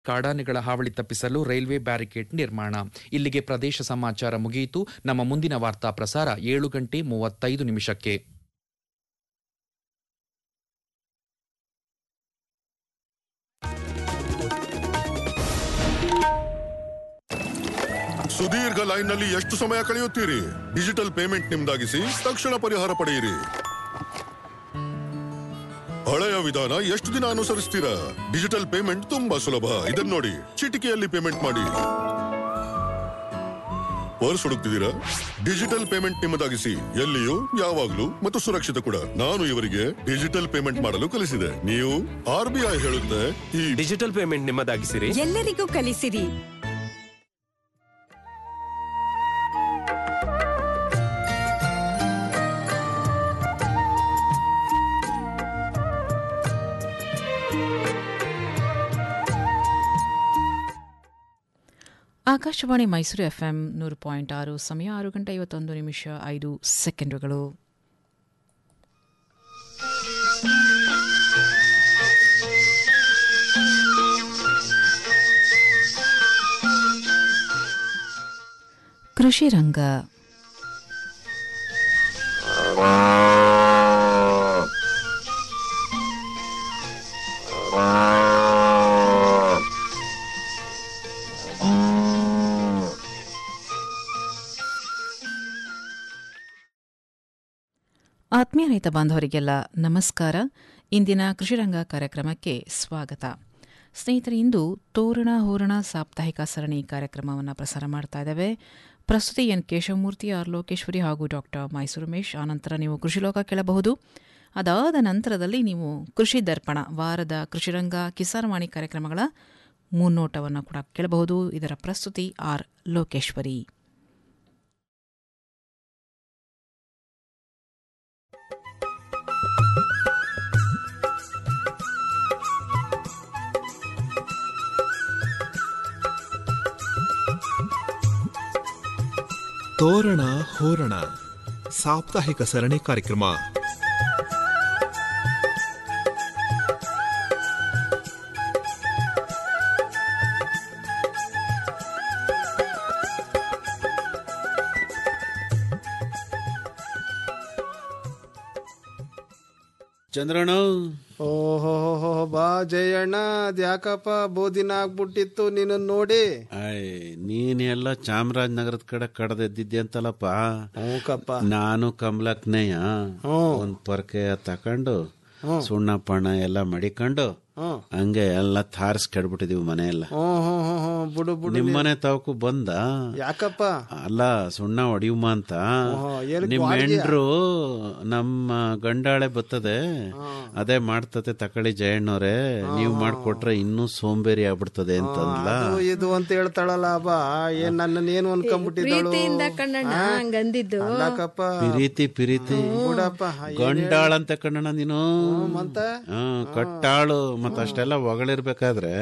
ಕಾಡಾನೆಗಳ ಹಾವಳಿ ತಪ್ಪಿಸಲು railway barricade ನಿರ್ಮಾಣ ಇಲ್ಲಿಗೆ ಪ್ರದೇಶ ಸಮಾಚಾರ ಮುಗಿಯಿತು ನಮ್ಮ ಮುಂದಿನ ವಾರ್ತಾ ಪ್ರಸಾರ ಏಳು ಗಂಟೆ ಮೂವತ್ತೈದು ನಿಮಿಷಕ್ಕೆ ಸುದೀರ್ಘ ಲೈನ್ ನಲ್ಲಿ ಎಷ್ಟು ಸಮಯ ಕಳೆಯುತ್ತೀರಿ ಡಿಜಿಟಲ್ ಪೇಮೆಂಟ್ ನಿಮ್ದಾಗಿಸಿ ತಕ್ಷಣ ಪರಿಹಾರ ಪಡೆಯಿರಿ ಹಳೆಯ ವಿಧಾನ ಎಷ್ಟು ದಿನ ಅನುಸರಿಸ್ತೀರಾ ಡಿಜಿಟಲ್ ಪೇಮೆಂಟ್ ತುಂಬಾ ಸುಲಭ ಇದನ್ನ ನೋಡಿ ಚಿಟಿಕೆಯಲ್ಲಿ ಪೇಮೆಂಟ್ ಮಾಡಿ ಪರ್ಸ್ ಹುಡುಕ್ತಿದ್ದೀರಾ ಡಿಜಿಟಲ್ ಪೇಮೆಂಟ್ ನಿಮ್ಮದಾಗಿಸಿ ಎಲ್ಲಿಯೂ ಯಾವಾಗ್ಲೂ ಮತ್ತು ಸುರಕ್ಷಿತ ಕೂಡ ನಾನು ಇವರಿಗೆ ಡಿಜಿಟಲ್ ಪೇಮೆಂಟ್ ಮಾಡಲು ಕಲಿಸಿದೆ ನೀವು ಆರ್ ಬಿ ಐ ಹೇಳುತ್ತೆ ಈ ಡಿಜಿಟಲ್ ಪೇಮೆಂಟ್ ನಿಮ್ಮದಾಗಿಸಿರಿ ಎಲ್ಲರಿಗೂ ಕಲಿಸಿರಿ ಆಕಾಶವಾಣಿ ಮೈಸೂರು ಎಫ್ಎಂ ನೂರು ಪಾಯಿಂಟ್ ಆರು ಸಮಯ ಆರು ಗಂಟೆ ಐವತ್ತೊಂದು ನಿಮಿಷ ಐದು ಸೆಕೆಂಡುಗಳು ಕೃಷಿ ರಂಗ ಆತ್ಮೀಯ ರೈತ ಬಾಂಧವರಿಗೆಲ್ಲ ನಮಸ್ಕಾರ ಇಂದಿನ ಕೃಷಿರಂಗ ಕಾರ್ಯಕ್ರಮಕ್ಕೆ ಸ್ವಾಗತ ಸ್ನೇಹಿತರೆ ಇಂದು ತೋರಣ ಹೂರಣ ಸಾಪ್ತಾಹಿಕ ಸರಣಿ ಕಾರ್ಯಕ್ರಮವನ್ನು ಪ್ರಸಾರ ಮಾಡ್ತಾ ಇದ್ದೇವೆ ಪ್ರಸ್ತುತಿ ಎನ್ ಕೇಶವಮೂರ್ತಿ ಆರ್ ಲೋಕೇಶ್ವರಿ ಹಾಗೂ ಡಾಕ್ಟರ್ ಮೈಸೂರು ಮೇಶ್ ಆನಂತರ ನೀವು ಕೃಷಿಲೋಕ ಕೇಳಬಹುದು ಅದಾದ ನಂತರದಲ್ಲಿ ನೀವು ಕೃಷಿ ದರ್ಪಣ ವಾರದ ಕೃಷಿರಂಗ ಕಿಸಾನ್ವಾಣಿ ಕಾರ್ಯಕ್ರಮಗಳ ಮುನ್ನೋಟವನ್ನು ಕೂಡ ಕೇಳಬಹುದು ಇದರ ಪ್ರಸ್ತುತಿ ಆರ್ ಲೋಕೇಶ್ವರಿ ತೋರಣ ಹೋರಣ ಸಾಪ್ತಾಹಿಕ ಸರಣಿ ಕಾರ್ಯಕ್ರಮ ಚಂದ್ರಣ್ಣ ಓಹೋ ಬಾ ಜಯಣ್ಣ ಅದ್ಯಾಕಪ್ಪ ಬೋದಿನ ಆಗ್ಬಿಟ್ಟಿತ್ತು ನಿನ್ನ ನೋಡಿ ಆಯ್ ನೀನೆಲ್ಲ ಚಾಮರಾಜನಗರದ ಕಡೆ ಕಡ್ದೆದ್ದಿದ್ದೆ ಅಂತಲ್ಲಪ್ಪ ಹ್ಞೂಕಪ್ಪ ನಾನು ಕಮಲಕ್ನೇಯ ಹ್ಮ್. ಒಂದ್ ಪೊರ್ಕೆ ತಕೊಂಡು ಸುಣ್ಣ ಪಣ್ಣ ಎಲ್ಲ ಮಡಿಕೊಂಡು ಹ್ಮ್. ಹಂಗೆ ಎಲ್ಲ ತಾರ್ಸ್ ಕೆಡ್ಬಿಟ್ಟಿದೀವಿ ಮನೆ ಎಲ್ಲ ಹ್ಮ್ ಹ್ಮ್ ಹ್ಮ್ ಹ್ಮ್ ಬಿಡು ಬಿಡು ನಿಮ್ಮನೆ ತಾವಕು ಬಂದ ಯಾಕಪ್ಪ ಅಲ್ಲ ಸುಣ್ಣ ಹೊಡಿಯುಮ ಅಂತ ಓಹೋ, ಏನಕ್ ನಿಮ್ ಬಾಡ್ಗೆಯ? ಹೆಂಡ್ರು ನಮ್ಮ ಗಂಡಾಳೆ ಬರ್ತದೆ ಅದೇ ಮಾಡ್ತತೆ ತಕಳಿ ಜಯಣ್ಣವ್ರೆ ನೀವ್ ಮಾಡ್ಕೊಟ್ರೆ ಇನ್ನೂ ಸೋಂಬೇರಿ ಆಗ್ಬಿಡ್ತದೆ ಅಂತಂದ್ಲ ಅದು ಇದು ಅಂತ ಹೇಳ್ತಾಳಲ್ಲ ಬಾ ಏನ್ ನನ್ನ ಏನು ಅನ್ಕೊಂಡ್ಬಿಟ್ಟಿದ್ದಾಳು ಪ್ರೀತಿಯಿಂದ ಕಣ್ಣಣ್ಣ ಹಂಗಂದಿದ್ದು ಅಲ್ಲಕಪ್ಪ ಪಿರೀತಿ ಪಿರೀತಿ ಬಿಡಪ್ಪ ಗಂಡಾಳ ಅಂತ ಕಣ್ಣಣ್ಣ ನೀನು ಮಂತ ಹ್ಮ್, ಕಟ್ಟಾಳು ಮತ್ತ ಅಷ್ಟೆಲ್ಲ ಹೊಗಳಿರ್ಬೇಕಾದ್ರೆ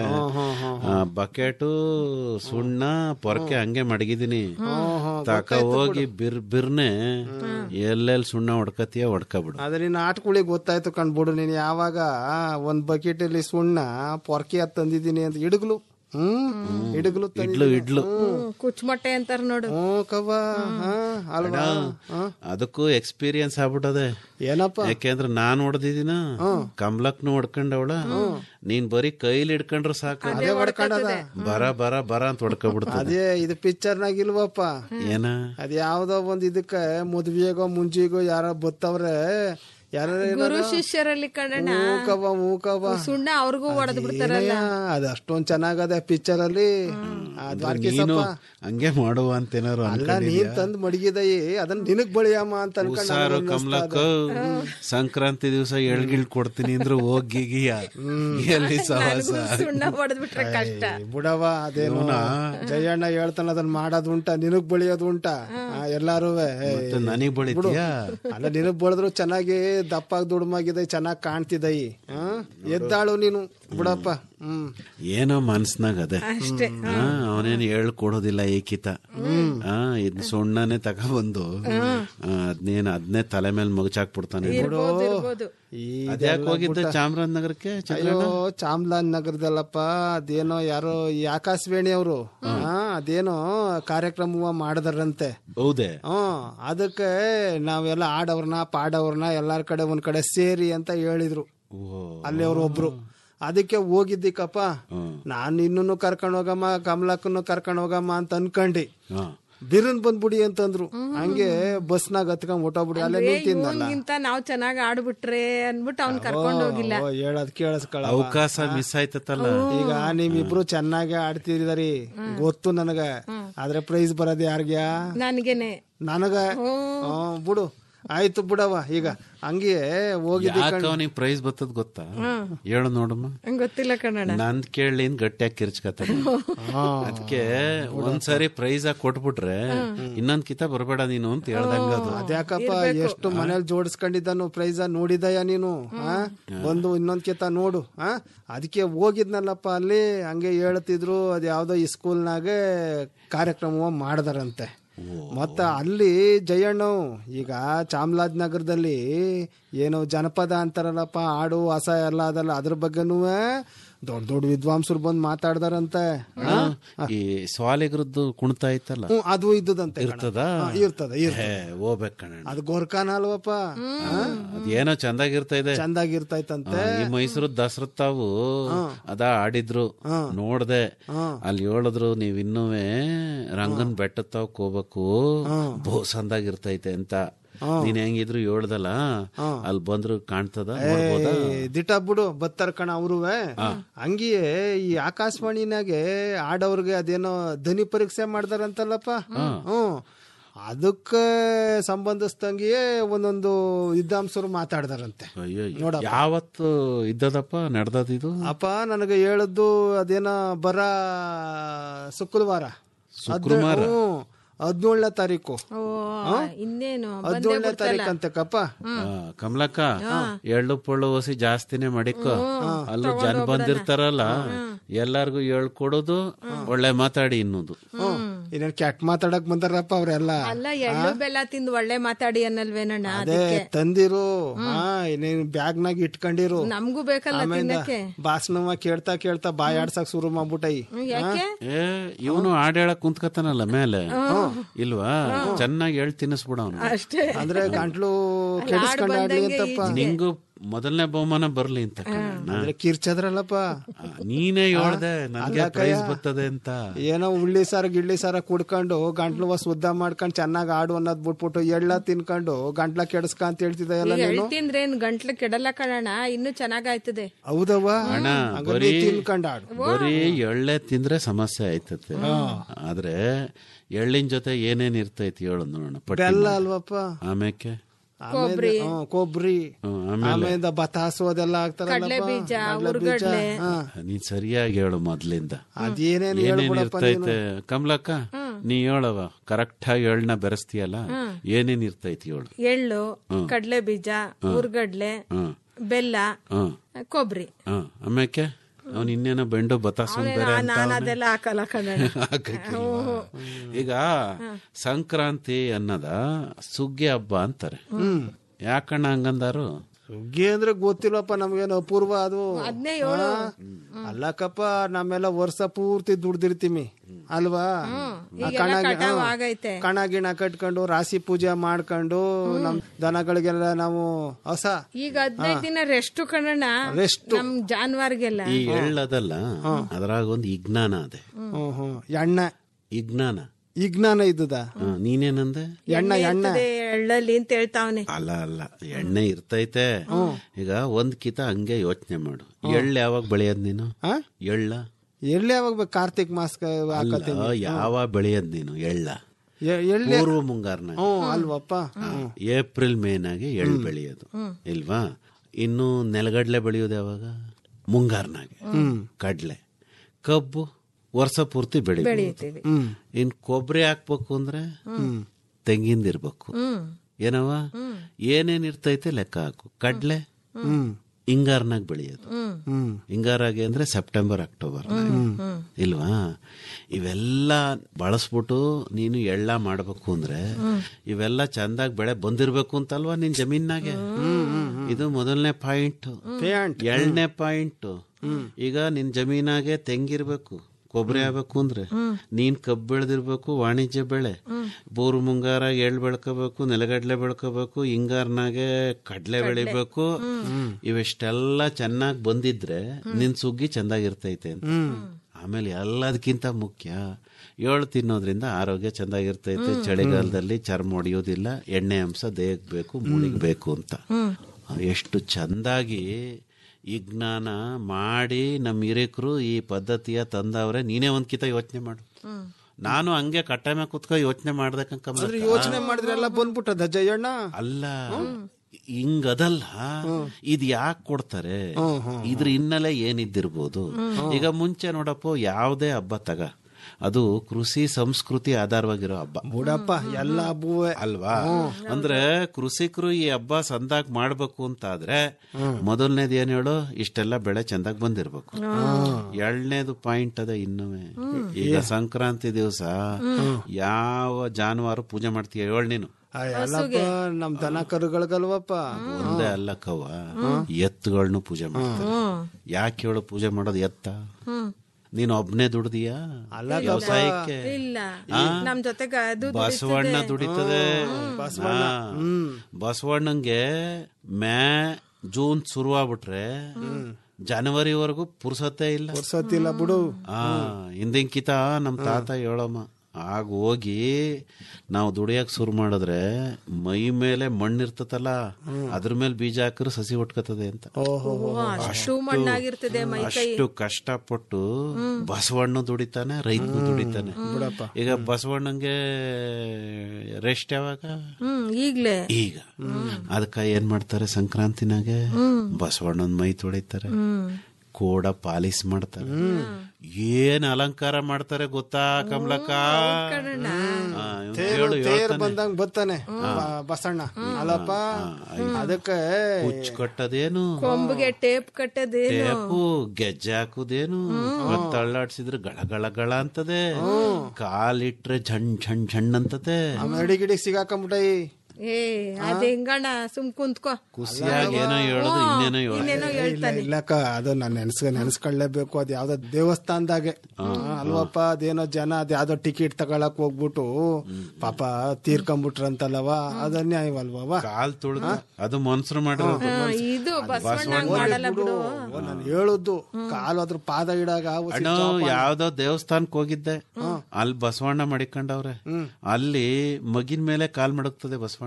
ಬಕೆಟು ಸುಣ್ಣ ಪೊರಕೆ ಹಂಗೆ ಮಡಗಿದೀನಿ ತಕ ಹೋಗಿ ಬಿರ್ ಬಿರ್ನೆ ಎಲ್ಲೆಲ್ಲಿ ಸುಣ್ಣ ಹೊಡ್ಕತಿಯ ಹೊಡ್ಕಬಿಡು ಅದ್ರ ನಿನ್ನ ಆಟಗಳಿಗೆ ಗೊತ್ತಾಯ್ತು ಕಣ್ಬಿಡು ನೀನ್ ಯಾವಾಗ ಒಂದ್ ಬಕೆಟ್ ಅಲ್ಲಿ ಸುಣ್ಣ ಪೊರ್ಕಿ ಹತ್ ತಂದಿದ್ದೀನಿ ಅಂತ ಇಡುಗ್ಲು ಹ್ಮ್ ಇಡುಗ್ಲು ಇಡ್ಲು ಇಡ್ಲು ಕುಚ್ಚಮೊಟ್ಟೆ ಅಂತಾರ ನೋಡು ಹ್ಮ್ ಕವ್ವ ಹಾ, ಅಲ್ವಾ ಹಾ. ಅದಕ್ಕೂ ಎಕ್ಸ್ಪೀರಿಯನ್ಸ್ ಆಗ್ಬಿಟ್ಟದೆ ಏನಪ್ಪ ಯಾಕೆಂದ್ರೆ ನಾನ್ ಹೊಡೆದಿದ್ದೀನ ಕಮಲಕ್ನು ಹೊಡ್ಕೊಂಡವಳ ನೀನ್ ಬರೀ ಕೈಲಿ ಹಿಡ್ಕೊಂಡ್ರೆ ಸಾಕು ಅದೇ ಹೊಡ್ಕೊಂಡದ ಬರ ಬರ ಬರ ಅಂತ ಹೊಡ್ಕೊಬಿಡ್ತದೆ ಅದೇ ಇದು ಪಿಕ್ಚರ್ ನಾಗ ಇಲ್ವಪ್ಪ ಏನ ಅದ್ ಯಾವ್ದೋ ಒಂದ್ ಇದಕ್ಕ ಮದ್ವೆಗೋ ಮುಂಜಿಗೋ ಯಾರ ಬತ್ತವ್ರೆ ಯಾರ ಗುರು ಶಿಷ್ಯರಲ್ಲಿ ಕಣ್ಣಣ್ಣ ಮೂಕವ ಮೂಕವ ಸುಣ್ಣ ಅವ್ರಿಗೂ ಹೊಡೆದ್ ಬಿಡ್ತಾರಲ್ಲ ಅದ ಅಷ್ಟೊಂದ್ ಚೆನ್ನಾಗದೆ ಪಿಕ್ಚರ್ ಅಲ್ಲಿ ಆ ನೀನು ದ್ವಾರಕೀಸಪ್ಪ ಹಂಗೆ ಮಾಡುವ ಅಂತೇನಾರು ಅಲ್ಲ ನೀನ್ ತಂದ್ ಮಡಗಿದಯಿ ಅದನ್ನ ನಿನಗ್ ಬಳಿಯಮ್ಮ ಅಂತ ಹುಷಾರು ಅನ್ಕೊಂಡ್ ಕಮಲಕ್ಕ ಸಂಕ್ರಾಂತಿ ದಿವಸ ಎಳ್ಗಿಳ್ ಕೊಡ್ತೀನಿ ಅಂದ್ರೆ ಹೋಗಿಗಿಯ ಎಲ್ಲಿ ಸವಾಸ ಸುಣ್ಣ ಹೊಡೆದ್ ಬಿಟ್ರೆ ಕಷ್ಟ ಬುಡವ ಅದೇನು ಜಯಣ್ಣ ಹೇಳ್ತಾನ ಅದನ್ನ ಮಾಡೋದು ಉಂಟ ನಿನಗ್ ಬಳಿಯೋದು ಉಂಟ ಎಲ್ಲಾರು ಮತ್ತೆ ನನಗ್ ಬಳಿತೀಯ ಅಲ್ಲ ನಿನಗ್ ಬಳಿದ್ರು ಚೆನ್ನಾಗಿ ದಪ್ಪಾಗಿ ದುಡ್ಮಾಗಿದೆ ಚೆನ್ನಾಗ್ ಕಾಣ್ತಿದಯಿ ಎದ್ದಾಳು ನೀನು ಬಿಡಪ್ಪ ಹ್ಮ್ ಏನೋ ಮನ್ಸ್ನಾಗ ಅದೇ ಅಷ್ಟೇ ಅವನೇನು ಹೇಳ್ಕೊಡೋದಿಲ್ಲ ಏಕಿತ ಆ, ಇದ್ ಸುಣ್ಣನೆ ತಗೊಬಂದು ಅದ್ನೇನ್ ಅದನ್ನೇ ತಲೆ ಮೇಲೆ ಮಗಚಾಕ್ಬಿಡ್ತಾನೆ ಇರ್ಬೋದು ಇರ್ಬೋದು ಅದ್ಯಾಕೆ ಹೋಗಿದ್ದ ಚಾಮರಾಜನಗರಕ್ಕೆ ಅಯ್ಯೋ ಚಾಮ್ಲಾನ್ ನಗರದಲ್ಲಪ್ಪ ಅದೇನೋ ಯಾರೋ ಈ ಆಕಾಶವೇಣಿ ಅವರು ಅದೇನೋ ಕಾರ್ಯಕ್ರಮ ಮಾಡದಾರಂತೆ ಹೌದೇ ಹ್ಮ್ ಅದಕ್ಕೆ ನಾವೆಲ್ಲ ಆಡವ್ರನ್ನ ಪಾಡವ್ರನ್ನ ಎಲ್ಲಾರ ಕಡೆ ಒಂದ್ ಕಡೆ ಸೇರಿ ಅಂತ ಹೇಳಿದ್ರು ಓ ಅಲ್ಲಿ ಅವ್ರು ಒಬ್ರು ಅದಕ್ಕೆ ಹೋಗಿದ್ದಿಕ್ಕಪ್ಪ ನಾನು ಇನ್ನೂ ಕರ್ಕೊಂಡು ಹೋಗಮ್ಮ ಕಮಲಕ್ಕನ್ನು ಕರ್ಕೊಂಡು ಹೋಗಮ್ಮ ಅಂತ ಅನ್ಕಂಡಿ ಹಾ ಬಿರನ್ ಬಂದ್ಬಿಡಿ ಅಂತಂದ್ರು ಹಂಗೆ ಬಸ್ನಾಗ ಹತ್ಕೊಂಡ್ ಹೊಟ್ಟೋಗ್ಬಿಡಿ ಅಲ್ಲೇ ನಿಂತಿದ್ನಲ್ಲ ಇವನ್ಗಿಂತ ನಾವ್ ಚೆನ್ನಾಗ್ ಆಡ್ಬಿಟ್ರೆ ಅನ್ಬಿಟ್ಟು ಅವ್ನ್ ಕರ್ಕೊಂಡ್ ಹೋಗಿಲ್ಲ ಓ, ಹೇಳದ್ ಕೇಳಿಸ್ಕೊಳ ಅವಕಾಶ ಮಿಸ್ ಆಯ್ತಲ್ಲ ಈಗ ನಿಮ್ಮಿಬ್ರು ಚೆನ್ನಾಗಿ ಆಡ್ತಿದಾರಿ ಗೊತ್ತು ನನಗ ಆದ್ರೆ ಪ್ರೈಸ್ ಬರೋದು ಯಾರ್ಗ್ಯಾ ನನ್ಗೇನೆ ನನಗ ಹ್ಮ್, ಬಿಡು ಆಯ್ತು ಬಿಡವ ಈಗ ಹಂಗೆ ಹೋಗಿದ್ದೆ ಯಾಕೆ ಅವನಿಗೆ ಪ್ರೈಸ್ ಬರ್ತದ ಗೊತ್ತಾ ಹೇಳು ನೋಡಮ್ಮ ನಂಗ್ ಗೊತ್ತಿಲ್ಲ ಕಣಣ್ಣ ನಂದ್ ಕೇಳಿ ಗಟ್ಟಿಯಾಗಿ ಕಿರ್ಚ್ಕತಾನೆ ಅದಕ್ಕೆ ಒಂದ್ಸರಿ ಪ್ರೈಸ್ ಆಗಿ ಕೊಟ್ಬಿಟ್ರೆ ಇನ್ನೊಂದ್ ಕಿತ ಬರಬೇಡ ನೀನು ಅಂತ ಹೇಳ್ದಂಗ ಅದು ಅದ್ಯಾಕಪ್ಪ ಎಷ್ಟು ಮನೇಲಿ ಜೋಡಿಸ್ಕೊಂಡಿದ್ದಾನು ಪ್ರೈಸ ನೋಡಿದಯ ನೀನು ಆ? ಬಂದು ಇನ್ನೊಂದ್ ಕಿತ ನೋಡು ಆ ಅದಕ್ಕೆ ಹೋಗಿದ್ನಲ್ಲಪ್ಪ ಅಲ್ಲಿ ಹಂಗೆ ಹೇಳ್ತಿದ್ರು ಅದ್ ಯಾವ್ದೋ ಈ ಸ್ಕೂಲ್ನಾಗೆ ಕಾರ್ಯಕ್ರಮ ಮಾಡ್ದಾರಂತೆ ಮತ್ತ ಅಲ್ಲಿ ಜಯಣ್ಣ ಈಗ ಚಾಮರಾಜನಗರದಲ್ಲಿ ಏನು ಜನಪದ ಅಂತಾರಲ್ಲಪ್ಪ ಹಾಡು ಹೊಸ ಎಲ್ಲ ಅದಲ್ಲ ಅದ್ರ ಬಗ್ಗೆನೂ ದೊಡ್ಡ ದೊಡ್ಡ ವಿದ್ವಾಂಸರು ಬಂದು ಮಾತಾಡ್ದಾರಂತೆ ಈ ಸ್ವಾಲಿಗರದ್ದು ಕುಣಿತ ಐತಲ್ಲ ಹ್ಮ್, ಅದು ಇದ್ದದಂತೆ ಕಣ. ಇರ್ತದ ಹಾ, ಇರ್ತದ ಇರ್ತದ ಹೇ ಹೋಗ್ಬೇಕು ಕಣ ಅದು ಗೋರ್ಖಾನ ಅಲ್ವಪ್ಪ ಅದೇನೋ ಚಂದಾಗಿರ್ತಾ ಇದೆ ಚಂದಾಗಿರ್ತೈತಂತೆ ಈ ಮೈಸೂರು ದಸರಾ ತಾವು ಅದ ಆಡಿದ್ರು ನೋಡ್ದೆ ಅಲ್ಲಿ ಹೇಳಿದ್ರು ನೀವ್ ಇನ್ನುವೆ ರಂಗನ್ ಬೆಟ್ಟದ ತಾವಕ್ ಹೋಗ್ಬೇಕು ಬಹು ಸಂದಾಗಿರ್ತೈತೆ ಅಂತ ನೀನ್ ಹೆಂಗಿದ್ರು ಹೇಳ್ದಲ್ಲ ಅಲ್ಲಿ ಬಂದ್ರು ಕಾಣ್ತದ ನೋಡ್ಬೋದಾ ಏ, ದಿಟ ಬಿಡು ಬತ್ತಾರ ಕಣ ಅವ್ರುವೆ ಹಂಗಿಯೇ ಈ ಆಕಾಶವಾಣಿನಾಗೆ ಆಡವ್ರಿಗೆ ಅದೇನೋ ಧ್ವನಿ ಪರೀಕ್ಷೆ ಮಾಡ್ದಾರಂತಲ್ಲಪ್ಪ ಹ್ಮ್ ಅದಕ್ಕೆ ಸಂಬಂಧಿಸ್ದಂಗೆಯೇ ಒಂದೊಂದು ವಿದ್ವಾಂಸರು ಮಾತಾಡ್ದಾರಂತೆ ಅಯ್ಯೋ ಯಾವತ್ತು ಇದ್ದದಪ್ಪ ನಡ್ದದ ಇದು ಅಪ್ಪ ನನಗೆ ಹೇಳದ್ದು ಅದೇನೋ ಬರ ಶುಕ್ರವಾರ ಶುಕ್ರವಾರ? ಹದಿನೇಳನೇ ತಾರೀಕು ಓ ಇನ್ನೇನು ಹದಿನೇಳನೇ ತಾರೀಕು ಅಂತಕ್ಕಪ್ಪ ಆ, ಕಮಲಕ್ಕ ಎಳ್ಳು ಪಳ್ಳು ಹೊಸಿ ಜಾಸ್ತಿನೇ ಮಡಿಕೋ ಅಲ್ಲೂ ಜನ ಬಂದಿರ್ತಾರಲ್ಲ ಎಲ್ಲಾರ್ಗು ಹೇಳ್ಕೊಡೋದು ಒಳ್ಳೆ ಮಾತಾಡಿ ಇನ್ನೋದು ಹ್ಮ್ ಇನ್ನೇನ್ ಕೆಟ್ಟ ಮಾತಾಡಕ್ ಬಂದಾರಪ್ಪ ಅವ್ರೆಲ್ಲ ಅಲ್ಲ ಎಳ್ಳು ಬೆಲ್ಲ ತಿಂದು ಒಳ್ಳೆ ಮಾತಾಡಿ ಅನ್ನಲ್ವೇನಣ್ಣ ಅದೇ ತಂದಿರು ಹಾ ಇನ್ನೇನ್ ಬ್ಯಾಗ್ನಾಗ ಇಟ್ಕೊಂಡಿರು ನಮ್ಗೂ ಬೇಕಲ್ಲ ತಿನ್ನಕ್ಕೆ ಭಾಷಣವ ಕೇಳ್ತಾ ಕೇಳ್ತಾ ಬಾಯ್ ಆಡ್ಸಕ್ ಶುರು ಮಾಡ್ಬಿಟ್ಟೈ ಹ್ಮ್, ಯಾಕೆ ಏ ಇವನು ಹಾಡ್ ಹೇಳಕ್ ಕುಂತ್ಕತಾನಲ್ಲ ಮೇಲೆ ಇಲ್ವಾ ಚೆನ್ನಾಗಿ ಹೇಳ್ ತಿನ್ನಿಸ್ಬಿಡ ಅವನು ಅಷ್ಟೇ ಅಂದ್ರೆ ಗಂಟ್ಲು ಕೆಡಿಸ್ಕೊಂಡಾಡ್ಲಿ ಅಂತಪ್ಪ ನಿಂಗು ಮೊದಲನೇ ಬಹುಮಾನ ಬರ್ಲಿ ಅಂತ ಕಣಣ್ಣ. ಅಂದ್ರೆ ಕಿರ್ಚದ್ರಲ್ಲಪ್ಪ ಆ, ನೀನೇ ಹೇಳ್ದೆ ನನ್ಗೆ ಪ್ರೈಸ್ ಬರ್ತದೆ ಅಂತ ಏನೋ ಉಳ್ಳಿ ಸಾರ ಗಿಳ್ಳಿ ಸಾರ ಕುಡ್ಕೊಂಡು ಗಂಟ್ಲು ಸುದ್ದ ಮಾಡ್ಕೊಂಡು ಚೆನ್ನಾಗಿ ಆಡು ಅನ್ನೋದ್ ಬಿಟ್ಬಿಟ್ಟು ಎಳ್ಳ ತಿನ್ಕೊಂಡು ಗಂಟ್ಲ ಕೆಡಿಸ್ಕ ಅಂತ ಹೇಳ್ತಿದ್ದಲ್ಲ ಈಗ ನೀನು ಎಳ್ ತಿಂದ್ರೇನ್ ಗಂಟ್ಲು ಕೆಡಲ್ಲ ಕಣಣ್ಣ ಇನ್ನು ಚೆನ್ನಾಗಾಯ್ತದೆ ಹೌದವ್ವ ಅಣ್ಣ ಹಂಗಾರೆ ಬರೀ ನೀ ತಿನ್ಕೊಂಡ್ ಆಡು ಬರೀ ಎಳ್ಳೆ ತಿಂದ್ರೆ ಸಮಸ್ಯೆ ಆಯ್ತತೆ ಆದ್ರೆ ಎಳ್ಳಿನ ಜೊತೆ ಏನೇನ್ ಇರ್ತೈತಿ ಹೇಳು ನೋಡೋಣ ಪಟ್ಟಿ ಬೆಲ್ಲ ಮಾಡು. ಅಲ್ವಪ್ಪ ಆಮೇಕೆ ಆಮೇಲೆ ಹ್ಮ್, ಕೊಬ್ಬರಿ ಹ್ಮ್, ಆಮೇಲೆ ಆಮೇಲೆ ಬತಾಸು ಅದೆಲ್ಲ ಕಡ್ಲೆ ಹಾಕ್ತಾರಲ್ಲಪ್ಪ ಬೀಜ ಕಡ್ಲೆ ಬೀಜ ಉರ್ಗಡ್ಲೆ ಹಾ. ನೀನ್ ಸರಿಯಾಗಿ ಹೇಳು ಮೊದ್ಲಿಂದ ಅದೇನೇನ್ ಏನೇನ್ ಹೇಳ್ಬಿಡಪ್ಪ ಇರ್ತೈತೆ ಕಮಲಕ್ಕ ನೀ ಹೇಳವ ಕರೆಕ್ಟ್ ಆಗಿ ಎಳ್ಳನ್ನ ಬೆರೆಸ್ತೀಯಲ್ಲ ಏನೇನ್ ಇರ್ತೈತಿ ಹೇಳು ಎಳ್ಳು ಕಡ್ಲೆ ಬೀಜ ಉರ್ಗಡ್ಲೆ ಹ್ಮ್ ಬೆಲ್ಲ ಹ್ಮ್ ಕೊಬ್ಬರಿ ಹ್ಮ್ ಆಮೇಕೆ ಅವ್ನ್ ಇನ್ನೇನೋ ಬೆಂಡು ಬತಾಸು ಬೇರೆ ಅಂತ ನಾನು ಅವ್ನೆ. ಅದೆಲ್ಲ ಹಾಕಲ್ಲ ಕಣಣ್ಣ ಹಾಕಕ್ಕಿಲ್ವಾ? ಈಗ ಸಂಕ್ರಾಂತಿ ಅನ್ನದ ಸುಗ್ಗಿ ಹಬ್ಬ ಅಂತಾರೆ ಯಾಕಣ್ಣ ಹಂಗಂದಾರು ಸುಗ್ಗಿ ಅಂದ್ರೆ ಗೊತ್ತಿಲ್ಲಪ್ಪ ನಮ್ಗೇನು ಅಪೂರ್ವ ಅದು ಅದ್ನೇ ಹಾ? ಅಲ್ಲಕ್ಕಪ್ಪ ನಮ್ಮೆಲ್ಲ ವರ್ಷ ಪೂರ್ತಿ ದುಡ್ದಿರ್ತೀವಿ ಅಲ್ವಾ ಆ ಕಣ ಗಿ- ಕಟಾವ್ ಹಾ. ಆಗೈತೆ ಕಣ ಗಿಣ ಕಟ್ಕೊಂಡು ರಾಶಿ ಪೂಜೆ ಮಾಡ್ಕೊಂಡು ನಮ್ ದನಗಳಿಗೆಲ್ಲ ನಾವು ಹೊಸ ಈಗ ಹದಿನೈದು ದಿನ ರೆಸ್ಟ್ ಕಣಣ್ಣ Rest. ನಮ್ ಜಾನುವಾರ್ಗೆಲ್ಲ ಈ ಎಳ್ಳದಲ್ಲ ಅದ್ರಾಗ ಒಂದು ವಿಜ್ಞಾನ ಅದೆ ಹ್ಮ್ ಹ್ಮ್ ಎಣ್ಣ ವಿಜ್ಞಾನ ಇಜ್ಞಾನ ಇದ್ದದ ಹ, ನೀನೇನಂದೆ ಎಣ್ಣ ಎಣ್ಣ ಇರ್ತದೆ ಎಳ್ಳಲ್ಲಿ ಅಂತ ಹೇಳ್ತಾವನೆ ಅಲ್ಲ ಅಲ್ಲ ಎಣ್ಣೆ ಇರ್ತೈತೆ ಈಗ ಒಂದ್ ಕಿತ ಹಂಗೆ ಯೋಚನೆ ಮಾಡು ಎಳ್ಳು ಯಾವಾಗ ಬೆಳೆಯದ್ ನೀನು ಹಾ? ಎಳ್ಳ ಎಲ್ಲಿ ಯಾವಾಗ ಬೇಕು ಕಾರ್ತಿಕ್ ಮಾಸ್ ಹಾಕತ್ತೀನಿ ಅಲ್ಲ, ಯಾವ ಬೆಳೆಯದ್ ನೀನು ಎಳ್ಳ ಎಲ್ಲಿ ಪೂರ್ವ ಮುಂಗಾರ್ನಾಗ ಹ್ಮ್ ಅಲ್ವಪ್ಪ ಹ್ಮ್. ಏಪ್ರಿಲ್ ಮೇನಾಗೆ ಎಳ್ಳು ಬೆಳೆಯೋದು ಇಲ್ವಾ ಇನ್ನು ನೆಲಗಡ್ಲೆ ಬೆಳೆಯೋದು ಯಾವಾಗ ಮುಂಗಾರ್ನಾಗೆ ಕಡ್ಲೆ ಕಬ್ಬು ವರ್ಷ ಪೂರ್ತಿ ಬೆಳಿಬೋದು ಇನ್ ಕೊಬ್ಬರಿ ಹಾಕ್ಬೇಕು ಅಂದ್ರೆ ತೆಂಗಿಂದಿರ್ಬೇಕು ಏನವ ಏನೇನ್ ಇರ್ತೈತೆ ಲೆಕ್ಕ ಹಾಕು ಕಡ್ಲೆ ಹಿಂಗಾರ್ನಾಗ ಬೆಳೆಯೋದು ಹ್ಮ್ ಹಿಂಗಾರಾಗೆ ಅಂದ್ರೆ ಸೆಪ್ಟೆಂಬರ್ ಅಕ್ಟೋಬರ್ ಇಲ್ವಾ ಇವೆಲ್ಲ ಬಳಸ್ಬಿಟ್ಟು ನೀನು ಎಳ್ಳ ಮಾಡ್ಬೇಕು ಅಂದ್ರೆ ಇವೆಲ್ಲ ಚಂದಾಗಿ ಬೆಳೆ ಬಂದಿರ್ಬೇಕು ಅಂತಲ್ವಾ ನಿನ್ ಜಮೀನಾಗೆ ಇದು ಮೊದಲನೇ ಪಾಯಿಂಟ್ Point. ಎರಡನೇ ಪಾಯಿಂಟ್ ಈಗ ನಿನ್ ಜಮೀನಾಗೆ ತೆಂಗಿರ್ಬೇಕು ಕೊಬ್ಬರಿ ಆಗ್ಬೇಕು ಅಂದ್ರೆ ನೀನ್ ಕಬ್ಬು ಬೆಳೆದಿರ್ಬೇಕು ವಾಣಿಜ್ಯ ಬೆಳೆ ಬೋರು ಮುಂಗಾರ ಎಳ್ ಬೆಳ್ಕೋಬೇಕು ನೆಲಗಡ್ಲೆ ಬೆಳ್ಕೋಬೇಕು ಹಿಂಗಾರ್ನಾಗೆ ಕಡ್ಲೆ ಬೆಳಿಬೇಕು ಇವೆಷ್ಟೆಲ್ಲ ಚೆನ್ನಾಗಿ ಬಂದಿದ್ರೆ ನಿನ್ ಸುಗ್ಗಿ ಚೆಂದಾಗಿರ್ತೈತೆ ಅಂತ ಆಮೇಲೆ ಎಲ್ಲದಕ್ಕಿಂತ ಮುಖ್ಯ ಏಳು ತಿನ್ನೋದ್ರಿಂದ ಆರೋಗ್ಯ ಚೆಂದಾಗಿರ್ತೈತೆ ಚಳಿಗಾಲದಲ್ಲಿ ಚರ್ಮ ಹೊಡೆಯೋದಿಲ್ಲ ಎಣ್ಣೆ ಅಂಶ ದೇಹಕ್ಕೆ ಬೇಕು ಮೂಳಿಗೆ ಬೇಕು ಅಂತ ಎಷ್ಟು ಚಂದಾಗಿ ಈ ಜ್ಞಾನ ಮಾಡಿ ನಮ್ಮ ಹಿರೇಕರು ಈ ಪದ್ಧತಿಯ ತಂದವ್ರೆ ನೀನೇ ಒಂದ್ ಕಿತ ಯೋಚನೆ ಮಾಡು ನಾನು ಹಂಗೆ ಕಟ್ಟೆ ಮೇಲೆ ಕುತ್ಕೊ ಯೋಚನೆ ಮಾಡ್ದಕ್ಕಂಕ ಯೋಚನೆ ಮಾಡಿದ್ರೆ ಎಲ್ಲ ಬಂದ್ಬಿಟ್ಟದ ಜಯಣ್ಣ ಅಲ್ಲ ಹಿಂಗದಲ್ಲ ಇದ್ ಯಾಕೆ ಕೊಡ್ತಾರೆ ಇದ್ರ ಹಿನ್ನೆಲೆ ಏನಿದ್ದಿರ್ಬೋದು ಈಗ ಮುಂಚೆ ನೋಡಪ್ಪ ಯಾವ್ದೇ ಹಬ್ಬ ತಗ ಅದು ಕೃಷಿ ಸಂಸ್ಕೃತಿ ಆಧಾರವಾಗಿರೋ ಹಬ್ಬ ಬುಡಪ್ಪ ಎಲ್ಲ ಹಬ್ಬವೇ ಅಲ್ವಾ ಅಂದ್ರೆ ಕೃಷಿಕರು ಈ ಹಬ್ಬ ಸಂದಾಗ್ ಮಾಡ್ಬೇಕು ಅಂತಾದ್ರೆ ಮೊದಲನೇದು ಏನ್ ಹೇಳು ಇಷ್ಟೆಲ್ಲ ಬೆಳೆ ಚಂದಾಗ್ ಬಂದಿರ್ಬೇಕು ಎರಡನೇದು ಪಾಯಿಂಟ್ ಅದ ಇನ್ನುವೆ ಈಗ ಸಂಕ್ರಾಂತಿ ದಿವಸ ಯಾವ ಜಾನುವಾರು ಪೂಜೆ ಮಾಡ್ತೀಯ ಹೇಳ ನೀನು ಆ, ಎಲ್ಲಪ್ಪ ನಮ್ ದನ ಕರುಗಳಿಗಲ್ವಪ್ಪ ಒಂದೇ ಅಲ್ಲ ಕವ್ವ ಎತ್ತುಗಳನ್ನ ಪೂಜೆ ಮಾಡ್ತಾರೆ ಯಾಕೆ ಹೇಳು ಪೂಜೆ ಮಾಡೋದು ಎತ್ತ ನೀನು ಒಬ್ನೇ ದುಡ್ದೀಯಾ ವ್ಯವಸಾಯಕ್ಕೆ ಇಲ್ಲ ನಮ್ ಜೊತೆಗೆ ಅದು ಬಸವಣ್ಣ ದುಡಿತದೆ ಹಾ. ಬಸವಣ್ಣಂಗೆ ಮೇ ಜೂನ್ ಶುರುವಾಗ್ಬಿಟ್ರೆ ಜನವರಿವರೆಗೂ ಪುರ್ಸತ್ತೆ ಇಲ್ಲ ಸತ್ತಿಲ್ಲ ಬಿಡು ಆ ಹಿಂದಿಂಕಿತ ನಮ್ ತಾತ ಹೇಳಮ್ಮ ಆಗ ಹೋಗಿ ನಾವು ದುಡಿಯಕ್ ಶುರು ಮಾಡಿದ್ರೆ ಮೈ ಮೇಲೆ ಮಣ್ಣಿರ್ತತಲ್ಲ ಅದ್ರ ಮೇಲೆ ಬೀಜ ಹಾಕಿದ್ರೆ ಸಸಿ ಹೊಟ್ಕತದೆ ಅಂತ ಅಷ್ಟು ಮಣ್ಣಾಗಿರ್ತದೆ ಮೈ ಕೈ ಅಷ್ಟು ಕಷ್ಟಪಟ್ಟು ಬಸವಣ್ಣ ದುಡಿತಾನೆ ರೈತನು ದುಡಿತಾನೆ ಈಗ ಬಸವಣ್ಣಂಗೆ ರೆಸ್ಟ್ ಯಾವಾಗ ಹ್ಮ್ ಈಗ್ಲೇ ಈಗ ಅದಕ್ಕ ಏನ್ ಮಾಡ್ತಾರೆ ಸಂಕ್ರಾಂತಿನಾಗೆ ಬಸವಣ್ಣನ ಮೈ ತೊಳಿತಾರೆ ಕೋಡ ಪಾಲಿಸ್ ಮಾಡ್ತಾರೆ ಏನ್ ಅಲಂಕಾರ ಮಾಡ್ತಾರೆ ಗೊತ್ತಾ ಕಮಲಕ್ಕ ಆ, ಇವ್ನು ಹೇಳು ತೇರ್ ಹೇಳ್ತಾನೆ. ಬಂದಂಗ್ ಬರ್ತಾನೆ ಬ- ಬಸಣ್ಣ ಅಲ್ಲಪ್ಪ ಅದಕ್ಕೆ ಹುಚ್ಚ್ ಕಟ್ಟದೇನು ಕೊಂಬಿಗೆ ಟೇಪ್ ಕಟ್ಟದೇನು ಟೇಪು ಗೆಜ್ಜೆ ಹಾಕುದೇನು ಮತ್ತ ಅಳ್ಳಾಡ್ಸಿದ್ರೆ ಗಳ ಗಳ ಗಳ ಅಂತದೆ ಕಾಲಿಟ್ರೆ ಝಣ್ ಝಣ್ ಝಣ್ ಅಂತದೆ ಅಡಿ ಗಿಡಿಗೆ ಸಿಗಾಕೊಂಬಿಟ್ಟೈ ಏ ಅದ್ ಹೆಂಗಣ್ಣ ಸುಮ್ ಕುಂತ್ಕೋ ಖುಷಿಯಾಗಿ ಏನೋ ಹೇಳೋದು ಇನ್ನೇನೋ ಹೇಳೋದು ಇನ್ನೇನೋ ಇಲ್ಲ ಹೇಳ್ತಾನೆ ಇಲ್ಲಕ್ಕ ಅದು ನಾನು ನೆನ್ಸ್ ನೆನ್ಸ್ಕೊಳ್ಳೇಬೇಕು ಅದ್ ಯಾವ್ದೋ ದೇವಸ್ಥಾನದಾಗೆ ಹಾ, ಅಲ್ವಪ್ಪ ಅದೇನೋ ಜನ ಅದ್ ಯಾವ್ದೋ ಟಿಕೆಟ್ ತಗೊಳಕ್ ಹೋಗ್ಬಿಟ್ಟು ಪಾಪ ತೀರ್ಕೊಂಬಿಟ್ರಂತಲ್ಲವ ಅದ ನ್ಯಾಯವಲ್ವವ ಕಾಲ್ ತುಳಿದ ಅದು ಮನ್ಸರು ಮಾಡಿರೋದು ಹಾ, ಇದು ಬಸವಣ್ಣ ಮಾಡಲ್ಲ ಬಿಡು ನಾನು ಹೇಳುದು ಕಾಲು ಅದ್ರ ಪಾದ ಇಡಾಗ ಅಣ್ಣ ಯಾವ್ದೋ ದೇವಸ್ಥಾನಕ್ ಹೋಗಿದ್ದೆ ಅಲ್ಲಿ ಬಸವಣ್ಣ ಮಡಿಕೊಂಡವ್ರೆ ಅಲ್ಲಿ ಮಗಿನ ಮೇಲೆ ಕಾಲ್ ಮಡಗ್ತದೆ ಬಸವಣ್ಣ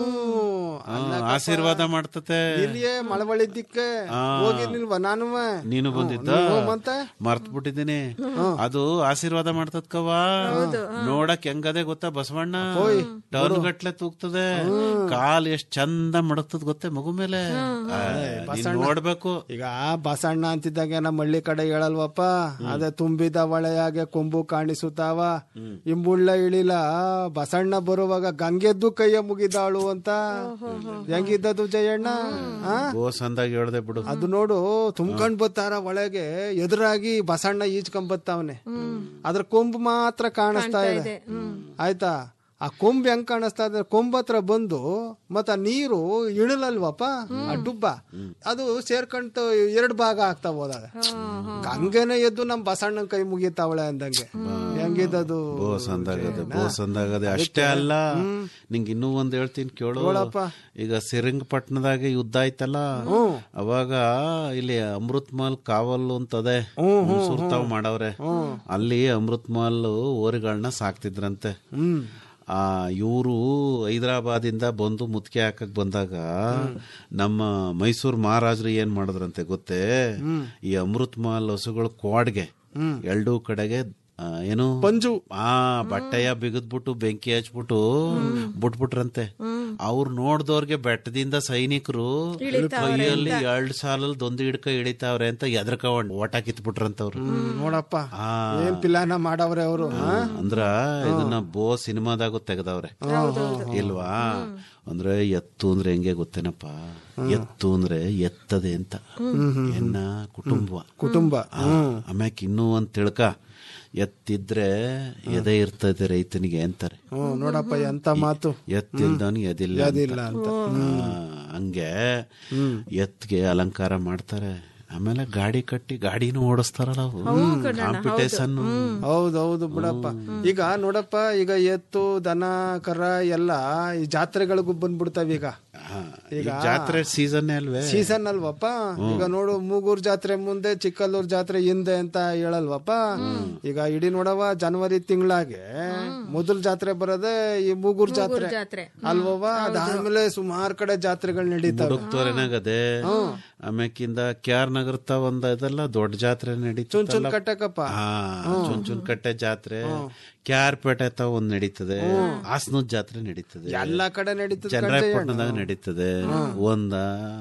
ಆ, ಆಶೀರ್ವಾದ ಮಾಡ್ತತೆ ಇಲ್ಲಿಯೇ ಮಳವಳಿದ್ದಕ್ಕೆ ಹೋಗಿರ್ಲಿಲ್ವ ನಾನು ನೀನು ಬಂದಿದ್ದ ಮತ್ತೆ ಮರ್ತ್ ಬಿಟ್ಟಿದ್ದೀನಿ ಅದು ಆಶೀರ್ವಾದ ಮಾಡ್ತದ್ಕವ ನೋಡಕ್ ಹೆಂಗದೆ ಗೊತ್ತಾ ಬಸವಣ್ಣ ಟನ್ ಗಟ್ಲೆ ತೂಗ್ತದೆ ಕಾಲ್ ಎಷ್ಟ್ ಚಂದ ಮಡಗ್ತದ ಗೊತ್ತೇ ಮಗು ಮೇಲೆ ಆ, ನೀನ್ ನೋಡ್ಬೇಕು ಈಗ ಬಸಣ್ಣ ಅಂತಿದ್ದಾಗ ನಮ್ಮ ಹಳ್ಳಿ ಕಡೆ ಹೇಳಲ್ವಪ್ಪ ಅದೇ ತುಂಬಿದ ಹೊಳೆಯಾಗೆ ಕೊಂಬು ಕಾಣಿಸುತ್ತಾವ ಇಂಬುಳ್ಳ ಇಳಿಲ ಬಸಣ್ಣ ಬರುವಾಗ ಗಂಗೆದ್ದು ಕೈಯ ಮುಗಿದಾಳು ಅಂತ ಹೆಂಗಿದ್ದದು ಜಯಣ್ಣ ಆ? ಬೋಸ್ ಅಂದಾಗ ಹೇಳ್ದೆ ಬಿಡು ಅದು ನೋಡು ತುಂಬ್ಕೊಂಡ್ ಬತ್ತಾರ ಒಳಗೆ ಎದುರಾಗಿ ಬಸಣ್ಣ ಈಜ್ಕೊಂಡ್ ಬತ್ತಾವನೆ ಅದ್ರ ಕೊಂಬು ಮಾತ್ರ ಕಾಣಿಸ್ತಾ ಇದೆ ಆಯ್ತಾ ಆ ಕೊಂಬ್ ಹೆಂಗ್ ಕಾಣಿಸ್ತಾ ಇದೆ ಕೊಂಬ್ ಹತ್ರ ಬಂದು ಮತ್ತ ಆ ನೀರು ಇಳಲಲ್ವಪ್ಪ ಆ ಡುಬ್ಬ ಅದು ಸೇರ್ಕೊಂಡ್ ಎರಡ್ ಭಾಗ ಆಗ್ತಾ ಹೋದಾಗ ಹಂಗೇನೆ ಎದ್ದು ನಮ್ ಬಸಣ್ಣನ್ ಕೈ ಮುಗಿತಾವಳೆ ಅಂದಂಗೆ ಹೆಂಗಿದ್ದದು ಬೋಸ್ ಅಂದಾಗದೆ ಬೋಸ್ ಅಂದಾಗದೆ ಅಷ್ಟೇ ಅಲ್ಲ ನಿಂಗೆ ಇನ್ನೂ ಒಂದ್ ಹೇಳ್ತೀನಿ ಕೇಳು ಈಗ ಶ್ರೀರಂಗಪಟ್ಟಣದಾಗ ಯುದ್ಧ ಆಯ್ತಲ್ಲ ಅವಾಗ ಇಲ್ಲಿ ಅಮೃತ್ ಮಹಲ್ ಕಾವಲು ಅಂತದೆ ಸುರ್ತಾವ್ ಮಾಡವ್ರೆ ಅಲ್ಲಿ ಅಮೃತ್ ಮಹಲ್ ಓರಿಗಳನ್ನ ಸಾಕ್ತಿದ್ರಂತೆ ಆ ಇವರು ಹೈದರಾಬಾದಿಂದ ಬಂದು ಮುತ್ಕೆ ಹಾಕಕ್ ಬಂದಾಗ ನಮ್ಮ ಮೈಸೂರು ಮಹಾರಾಜರು ಏನ್ ಮಾಡಿದ್ರಂತೆ ಗೊತ್ತೇ ಈ ಅಮೃತ್ ಮಹಲ್ ಹಸುಗಳು ಕ್ವಾಡ್ಗೆ ಎರಡೂ ಕಡೆಗೆ ಆ, ಏನು ಪಂಜು ಆ ಬಟ್ಟೆಯ ಬಿಗಿದ್ಬಿಟ್ಟು ಬೆಂಕಿ ಹಚ್ಬಿಟ್ಟು ಬಿಟ್ಬಿಟ್ರಂತೆ ಅವ್ರು ನೋಡ್ದವ್ರಿಗೆ ಬೆಟ್ಟದಿಂದ ಸೈನಿಕರು ಕೈಯಲ್ಲಿ ಎರಡ್ ಸಾಲಲ್ಲಿ ದೊಂದು ಹಿಡ್ಕ ಇಳಿತಾವ್ರೆ ಅಂತ ಎದ್ರಕೊಂಡ್ ಓಟ ಕಿತ್ಬಿಟ್ರಂತವ್ರು ನೋಡಪ್ಪ ಆ ಏನ್ ಪಿಲಾನ ಮಾಡವ್ರೆ ಅವರು ಅಂದ್ರ ಇದನ್ನ ಬೋ ಸಿನಿಮಾದಾಗೂ ತೆಗ್ದವ್ರೆ ಇಲ್ವಾ ಅಂದ್ರೆ ಎತ್ತು ಅಂದ್ರೆ ಹೆಂಗೆ ಗೊತ್ತೇನಪ್ಪ ಎತ್ತು ಅಂದ್ರೆ ಎತ್ತದೆ ಅಂತ ಎನ್ನ ಕುಟುಂಬ ಕುಟುಂಬ ಆಮ್ಯಾಕ್ ಇನ್ನೂ ಒಂದ್ ತಿಳ್ಕ ಎತ್ತಿದ್ರೆ ಎದೆ ಇರ್ತದೆ ರೈತನಿಗೆ ಅಂತಾರೆ ಹ್ಮ್ ನೋಡಪ್ಪ ಎಂತ ಮಾತು ಎತ್ತಿಲ್ದವನಿಗೆ ಎದಿಲ್ಲ ಅಂತ. ಅದಿಲ್ಲ ಅಂತ ಆ, ಹಂಗೆ ಎತ್ಗೆ ಅಲಂಕಾರ ಮಾಡ್ತಾರೆ ಆಮೇಲೆ ಗಾಡಿ ಕಟ್ಟಿ ಗಾಡಿನೂ ಓಡಿಸ್ತಾರಲ್ಲ ಅವು ಕಾಂಪಿಟೇಷನ್ ಹೌದೌದು ಬಿಡಪ್ಪ ಈಗ ನೋಡಪ್ಪ ಈಗ ಎತ್ತು ದನ ಕರ ಎಲ್ಲ ಈ ಜಾತ್ರೆಗಳಿಗೂ ಬಂದ್ಬಿಡ್ತಾವ ಈಗ ಈಗ ಜಾತ್ರೆ ಸೀಸನ್ ಅಲ್ವೇ ಸೀಸನ್ ಅಲ್ವಪ್ಪ ಈಗ ನೋಡು ಮೂಗೂರ್ ಜಾತ್ರೆ ಮುಂದೆ ಚಿಕ್ಕಲ್ಲೂರ್ ಜಾತ್ರೆ ಹಿಂದೆ ಅಂತ ಹೇಳಲ್ವಪ್ಪ ಈಗ ಇಡೀ ನೋಡವ ಜನವರಿ ತಿಂಗಳಾಗೆ ಮೊದಲ ಜಾತ್ರೆ ಬರೋದೇ ಈ ಮೂಗೂರ್ ಜಾತ್ರೆ ಜಾತ್ರೆ ಅಲ್ವವ ಅದಾದ್ಮೇಲೆ ಸುಮಾರು ಕಡೆ ಜಾತ್ರೆಗಳು ನಡೀತಾವೆ ಮುಡುಕ್ತೋರೆನಾಗದೆ ಆಮ್ಯಾಕಿಂದ ಕೆ ಆರ್ ನಗರತ ಒಂದ್ ಇದೆಲ್ಲ ದೊಡ್ಡ ಜಾತ್ರೆ ಚುನ್ ಚುನ್ ನಡೀತಲ್ಲ ಕಟ್ಟಕಪ್ಪ ಹಾ ಚುನ್ ಚುನ್ ಕಟ್ಟೆ ಜಾತ್ರೆ ಕೆ ಆರ್ ಪೇಟೆ ತ ಒಂದ್ ನಡೀತದೆ ಹಾಸನದ ಜಾತ್ರೆ ನಡೀತದೆ ಎಲ್ಲಾ ಕಡೆ ನಡೀತದೆ ಚನ್ನರಾಯಪಟ್ಟಣದಾಗ ನಡೀತದೆ ಒಂದ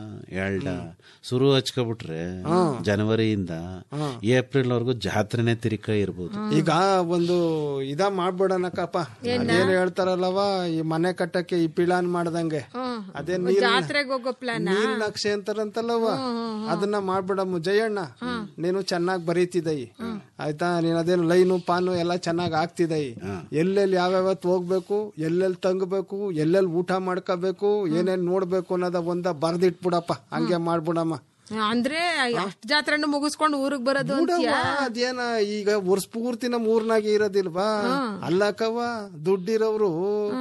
ಎರಡ ಶುರು ಹಚ್ಕೊಬಿಟ್ರೆ ಜನವರಿಯಿಂದ ಏಪ್ರಿಲ್ ವರ್ಗು ಜಾತ್ರೆನೆ ತಿರಿಕ ಇರ್ಬೋದು ಈಗ ಒಂದು ಇದ ಮಾಡ್ಬಿಡನಕ್ಕಪ್ಪ ಅದೇನ್ ಹೇಳ್ತಾರಲ್ಲವ ಈ ಮನೆ ಕಟ್ಟಕ್ಕೆ ಈ ಪಿಳಾನ್ ಮಾಡ್ದಂಗೆ ಅದೇ ನೀರ್ ಜಾತ್ರೆಗೆ ಹೋಗೋ ಪ್ಲಾನ್ ನೀರ್ ನಕ್ಷೆ ಅಂತಾರಂತಲ್ಲವ ಅದನ್ನ ಮಾಡ್ಬಿಡಮ್ಮ ಜಯಣ್ಣ ನೀನು ಚೆನ್ನಾಗ್ ಬರೀತಿದೈ ಆಯ್ತಾ ನೀನ್ ಅದೇನು ಲೈನು ಪಾನು ಎಲ್ಲ ಚೆನ್ನಾಗ್ ಆಗ್ತಿದೈ ಎಲ್ಲೆಲ್ಲಿ ಯಾವ್ಯಾವತ್ ಹೋಗ್ಬೇಕು ಎಲ್ಲೆಲ್ಲಿ ತಂಗಬೇಕು ಎಲ್ಲೆಲ್ಲಿ ಊಟ ಮಾಡ್ಕೋಬೇಕು ಏನೇನ್ ನೋಡ್ಬೇಕು ಅನ್ನೋದ ಒಂದ ಬರ್ದಿಟ್ಬಿಡಪ್ಪ ಹಂಗೆ ಮಾಡ್ಬಿಡಮ್ಮ ಅಂದ್ರೆ ಅಷ್ಟ್ ಜಾತ್ರೆನು ಮುಗಿಸ್ಕೊಂಡು ಊರಿಗೆ ಬರೋದು ಅಂತ್ಯಾ? ಬಿಡವ್ವ, ಅದೇನ ಈಗ ವರ್ಷ ಪೂರ್ತಿ ನಮ್ ಊರ್ನಾಗೆ ಇರೋದಿಲ್ವಾ ಅಲ್ಲಕ್ಕವ್ವ ದುಡ್ಡಿರೋರು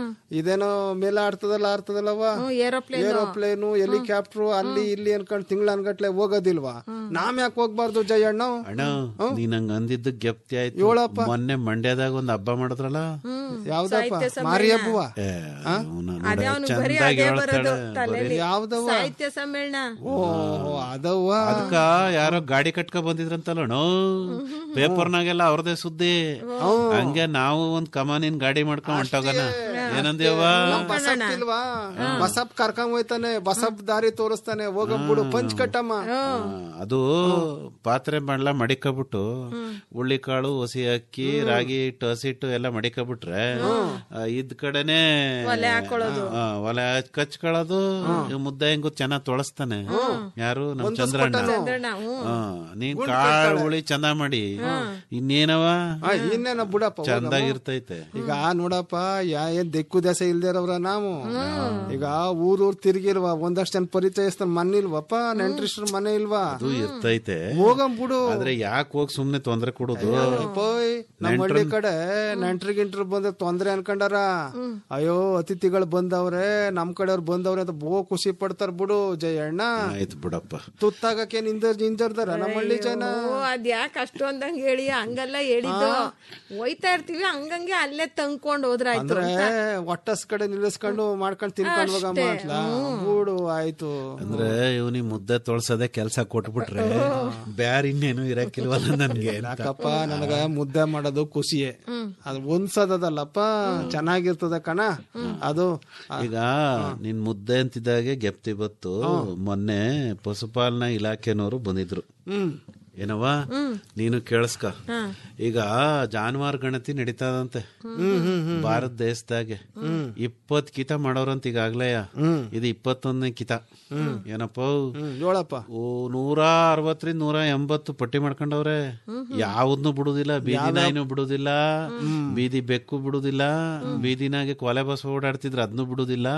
ಇದೇನೋ ಮೇಲೆ ಆಡ್ತದಲ್ಲ ಆಡ್ತದಲ್ಲವ ಏರೋಪ್ಲೇನ್ ಏರೋಪ್ಲೇನು ಹೆಲಿಕಾಪ್ಟರ್ ಅಲ್ಲಿ ಇಲ್ಲಿ ಅನ್ಕೊಂಡ್ ತಿಂಗಳ ಅನ್ಗಟ್ಲೆ ಹೋಗೋದಿಲ್ವಾ ನಾಮ್ ಯಾಕೆ ಹೋಗ್ಬಾರ್ದು ಜಯಣ್ಣ ಅಣ್ಣ ನೀನ್ ಹಂಗ ಅಂದಿದ್ದು ಗೆಪ್ತಿ ಆಯ್ತು ಮೊನ್ನೆ ಮಂಡ್ಯದಾಗ ಒಂದ್ ಹಬ್ಬ ಮಾಡಿದ್ರಲ್ಲ ಯಾವ್ದಪ್ಪ ಮಾರಿ ಹಬ್ಬವ ಏ, ಅವ್ನ ನೋಡು, ಅದೇ ಅವ್ನು ಬರೀ ಚಂದಾಗಿ ಅದೇ ಬರೋದು ಹೇಳ್ತಾಳೆ ತಲೆಯಲ್ಲಿ ಯಾವ್ದವ ಸಾಹಿತ್ಯ ಸಮ್ಮೇಳನ ಓ ಅದವ್ವ ಅದಕ್ಕ ಯಾರೋ ಗಾಡಿ ಕಟ್ಕ ಬಂದಿದ್ರಂತಲ್ಲ ಅಣ್ಣ ಪೇಪರ್ನಾಗೆಲ್ಲ ಅವ್ರದೇ ಸುದ್ದಿ ಹಂಗೆ ನಾವು ಒಂದ್ ಕಮಾನಿನ್ ಗಾಡಿ ಮಾಡ್ಕೊಂಡ್ ಹೊಂಟೋಗನ ಏನಂದೇವ ಬಸಪ್ ಇಲ್ವಾ ಬಸಪ್ ಕರ್ಕೊಂಡ್ ಹೋಯ್ತಾನೆ ಬಸಪ್ ದಾರಿ ತೋರಿಸ್ತಾನೆ ಹೋಗಬಿಡು ಪಂಚ್ ಕಟ್ಟಮ್ಮ ಅದು ಪಾತ್ರೆ ಮಾಡ್ಲಾ ಮಡಿಕಬಿಟ್ಟು ಹುಳ್ಳಿಕಾಳು ಹಸಿ ಅಕ್ಕಿ ರಾಗಿ ಹಿಟ್ಟು ಹಸಿ ಹಿಟ್ಟು ಎಲ್ಲ ಮಡಿಕಬಿಟ್ರೆ ಆ, ಇದ್ ಕಡೆನೆ ಆ, ಒಲೆ ಕಚ್ಕೊಳ್ಳೋದು ಮುದ್ದೆ ಹೆಂಗು ಚೆನ್ನಾಗ್ ತೊಳಸ್ತಾನೆ ಯಾರು ನಮ್ ಚಂದ್ರಣ್ಣ ಆ, ನೀನ್ ಕಾಳು ಹುಳಿ ಚಂದ ಮಾಡಿ ಇನ್ನೇನವ ಆ, ಇನ್ನೇನ ಬಿಡಪ್ಪ ಚಂದಾಗಿರ್ತೈತೆ ಈಗ ನೋಡಪ್ಪ ಯಾ ಏನ್ ದಿಕ್ಕು ದೆಸೆ ಇಲ್ದಿರವ್ರ ನಾವು ಈಗ ಊರೂರ್ ತಿರ್ಗಿಲ್ವ ಒಂದಷ್ಟು ಜನ ಪರಿಚಯಸ್ತಾನ ಮನೆ ಇಲ್ವಪ್ಪ ನೆಂಟ್ರಿಸ್ಟ್ರ ಮನೆ ಇಲ್ವಾ ಅದು ಇರ್ತೈತೆ ಹೋಗಂ ಬಿಡು ಆದ್ರೆ ಯಾಕೆ ಹೋಗಿ ಸುಮ್ನೆ ತೊಂದ್ರೆ ಕೊಡುದು ಪೋಯ್ ನಮ್ಮ ಹಳ್ಳಿ ಕಡೆ ನೆಂಟ್ರಿ ಗಿಂಟ್ರು ಬಂದ್ರೆ ತೊಂದ್ರೆ ಅನ್ಕೊಂಡಾರ ಅಯ್ಯೋ ಅತಿಥಿಗಳು ಬಂದವ್ರೆ ನಮ್ ಕಡೆಯವ್ರು ಬಂದವ್ರೆ ಅಂತ ಬೋ ಖುಷಿ ಪಡ್ತಾರ ಬಿಡು ಜಯಣ್ಣ ಆಯ್ತು ಬಿಡಪ್ಪ ತುತ್ತಾಗಕ್ಕೆ ನಿಂದ ನಿಂಜರ್ದಾರ ನಮ್ಮ ಹಳ್ಳಿ ಜನ ಓ ಅದ್ ಯಾಕೆ ಅಷ್ಟೊಂದಂಗ್ ಹೇಳಿ ಹಂಗಲ್ಲ ಹೇಳಿದ್ದು ಹೋಯ್ತಾ ಇರ್ತೀವಿ ಹಂಗಂಗೆ ಅಲ್ಲೇ ತಂದ್ಕೊಂಡ್ ಹೋದ್ರಾಯ್ತು ಅಂದ್ರೆ ಒಟ್ಟಸ್ ಕಡೆ ನಿಲ್ಲಿಸ್ಕೊಂಡು ಮಾಡ್ಕೊಂಡು ತಿನ್ಕೊಂಡು ಹೋಗ ಮಾಡ್ಲ ಬೂಡು ಆಯ್ತು ಅಂದ್ರೆ ಇವನಿ ಮುದ್ದೆ ತೊಳ್ಸೋದೇ ಕೆಲ್ಸ ಕೊಟ್ಬಿಟ್ರೆ ಬ್ಯಾರ ಇನ್ನೇನು ಇರಕ್ಕಿಲ್ವಲ್ಲ ನನ್ಗೆ ಅಂತ. ಯಾಕಪ್ಪ ನನಗ ಮುದ್ದೆ ಮಾಡೋದು ಖುಷಿಯೇ ಅದು ಒಂದ್ಸದಲ್ಲಪ್ಪ ಚೆನ್ನಾಗಿರ್ತದ ಕಣ ಅದು ಈಗ ನಿನ್ ಮುದ್ದೆ ಅಂತಿದ್ದಾಗೆ ಗೆಪ್ತಿ ಬತ್ತು ಮೊನ್ನೆ ಪಶುಪಾಲನಾ ಇಲಾಖೆನವರು ಬಂದಿದ್ರು ಹ್ಮ್ ಏನವ್ವ ನೀನು ಕೇಳಿಸ್ಕ ಈಗ ಜಾನುವಾರು ಗಣತಿ ನಡೀತದಂತೆ ಭಾರತ ದೇಶದಾಗೆ ಇಪ್ಪತ್ ಕಿತ ಮಾಡೋರಂತ ಈಗಾಗ್ಲೇ ಇದು ಇಪ್ಪತ್ತೊಂದನೇ ಕಿತ ಏನಪ್ಪ ಹ್ಮ್ ಹೇಳಪ್ಪ ಓ ನೂರ ಅರವತ್ತರಿಂದ ನೂರ ಎಂಬತ್ತು ಪಟ್ಟಿ ಮಾಡ್ಕೊಂಡವ್ರೆ ಯಾವ್ದನ್ನು ಬಿಡುದಿಲ್ಲ ಬೀದಿ ನಾಯಿನೂ ಬಿಡುದಿಲ್ಲ ಬೀದಿ ಬೆಕ್ಕು ಬಿಡುದಿಲ್ಲ ಬೀದಿನಾಗೆ ಕೊಲೆ ಬಸ್ ಓಡಾಡ್ತಿದ್ರ ಅದನ್ನು ಬಿಡುದಿಲ್ಲ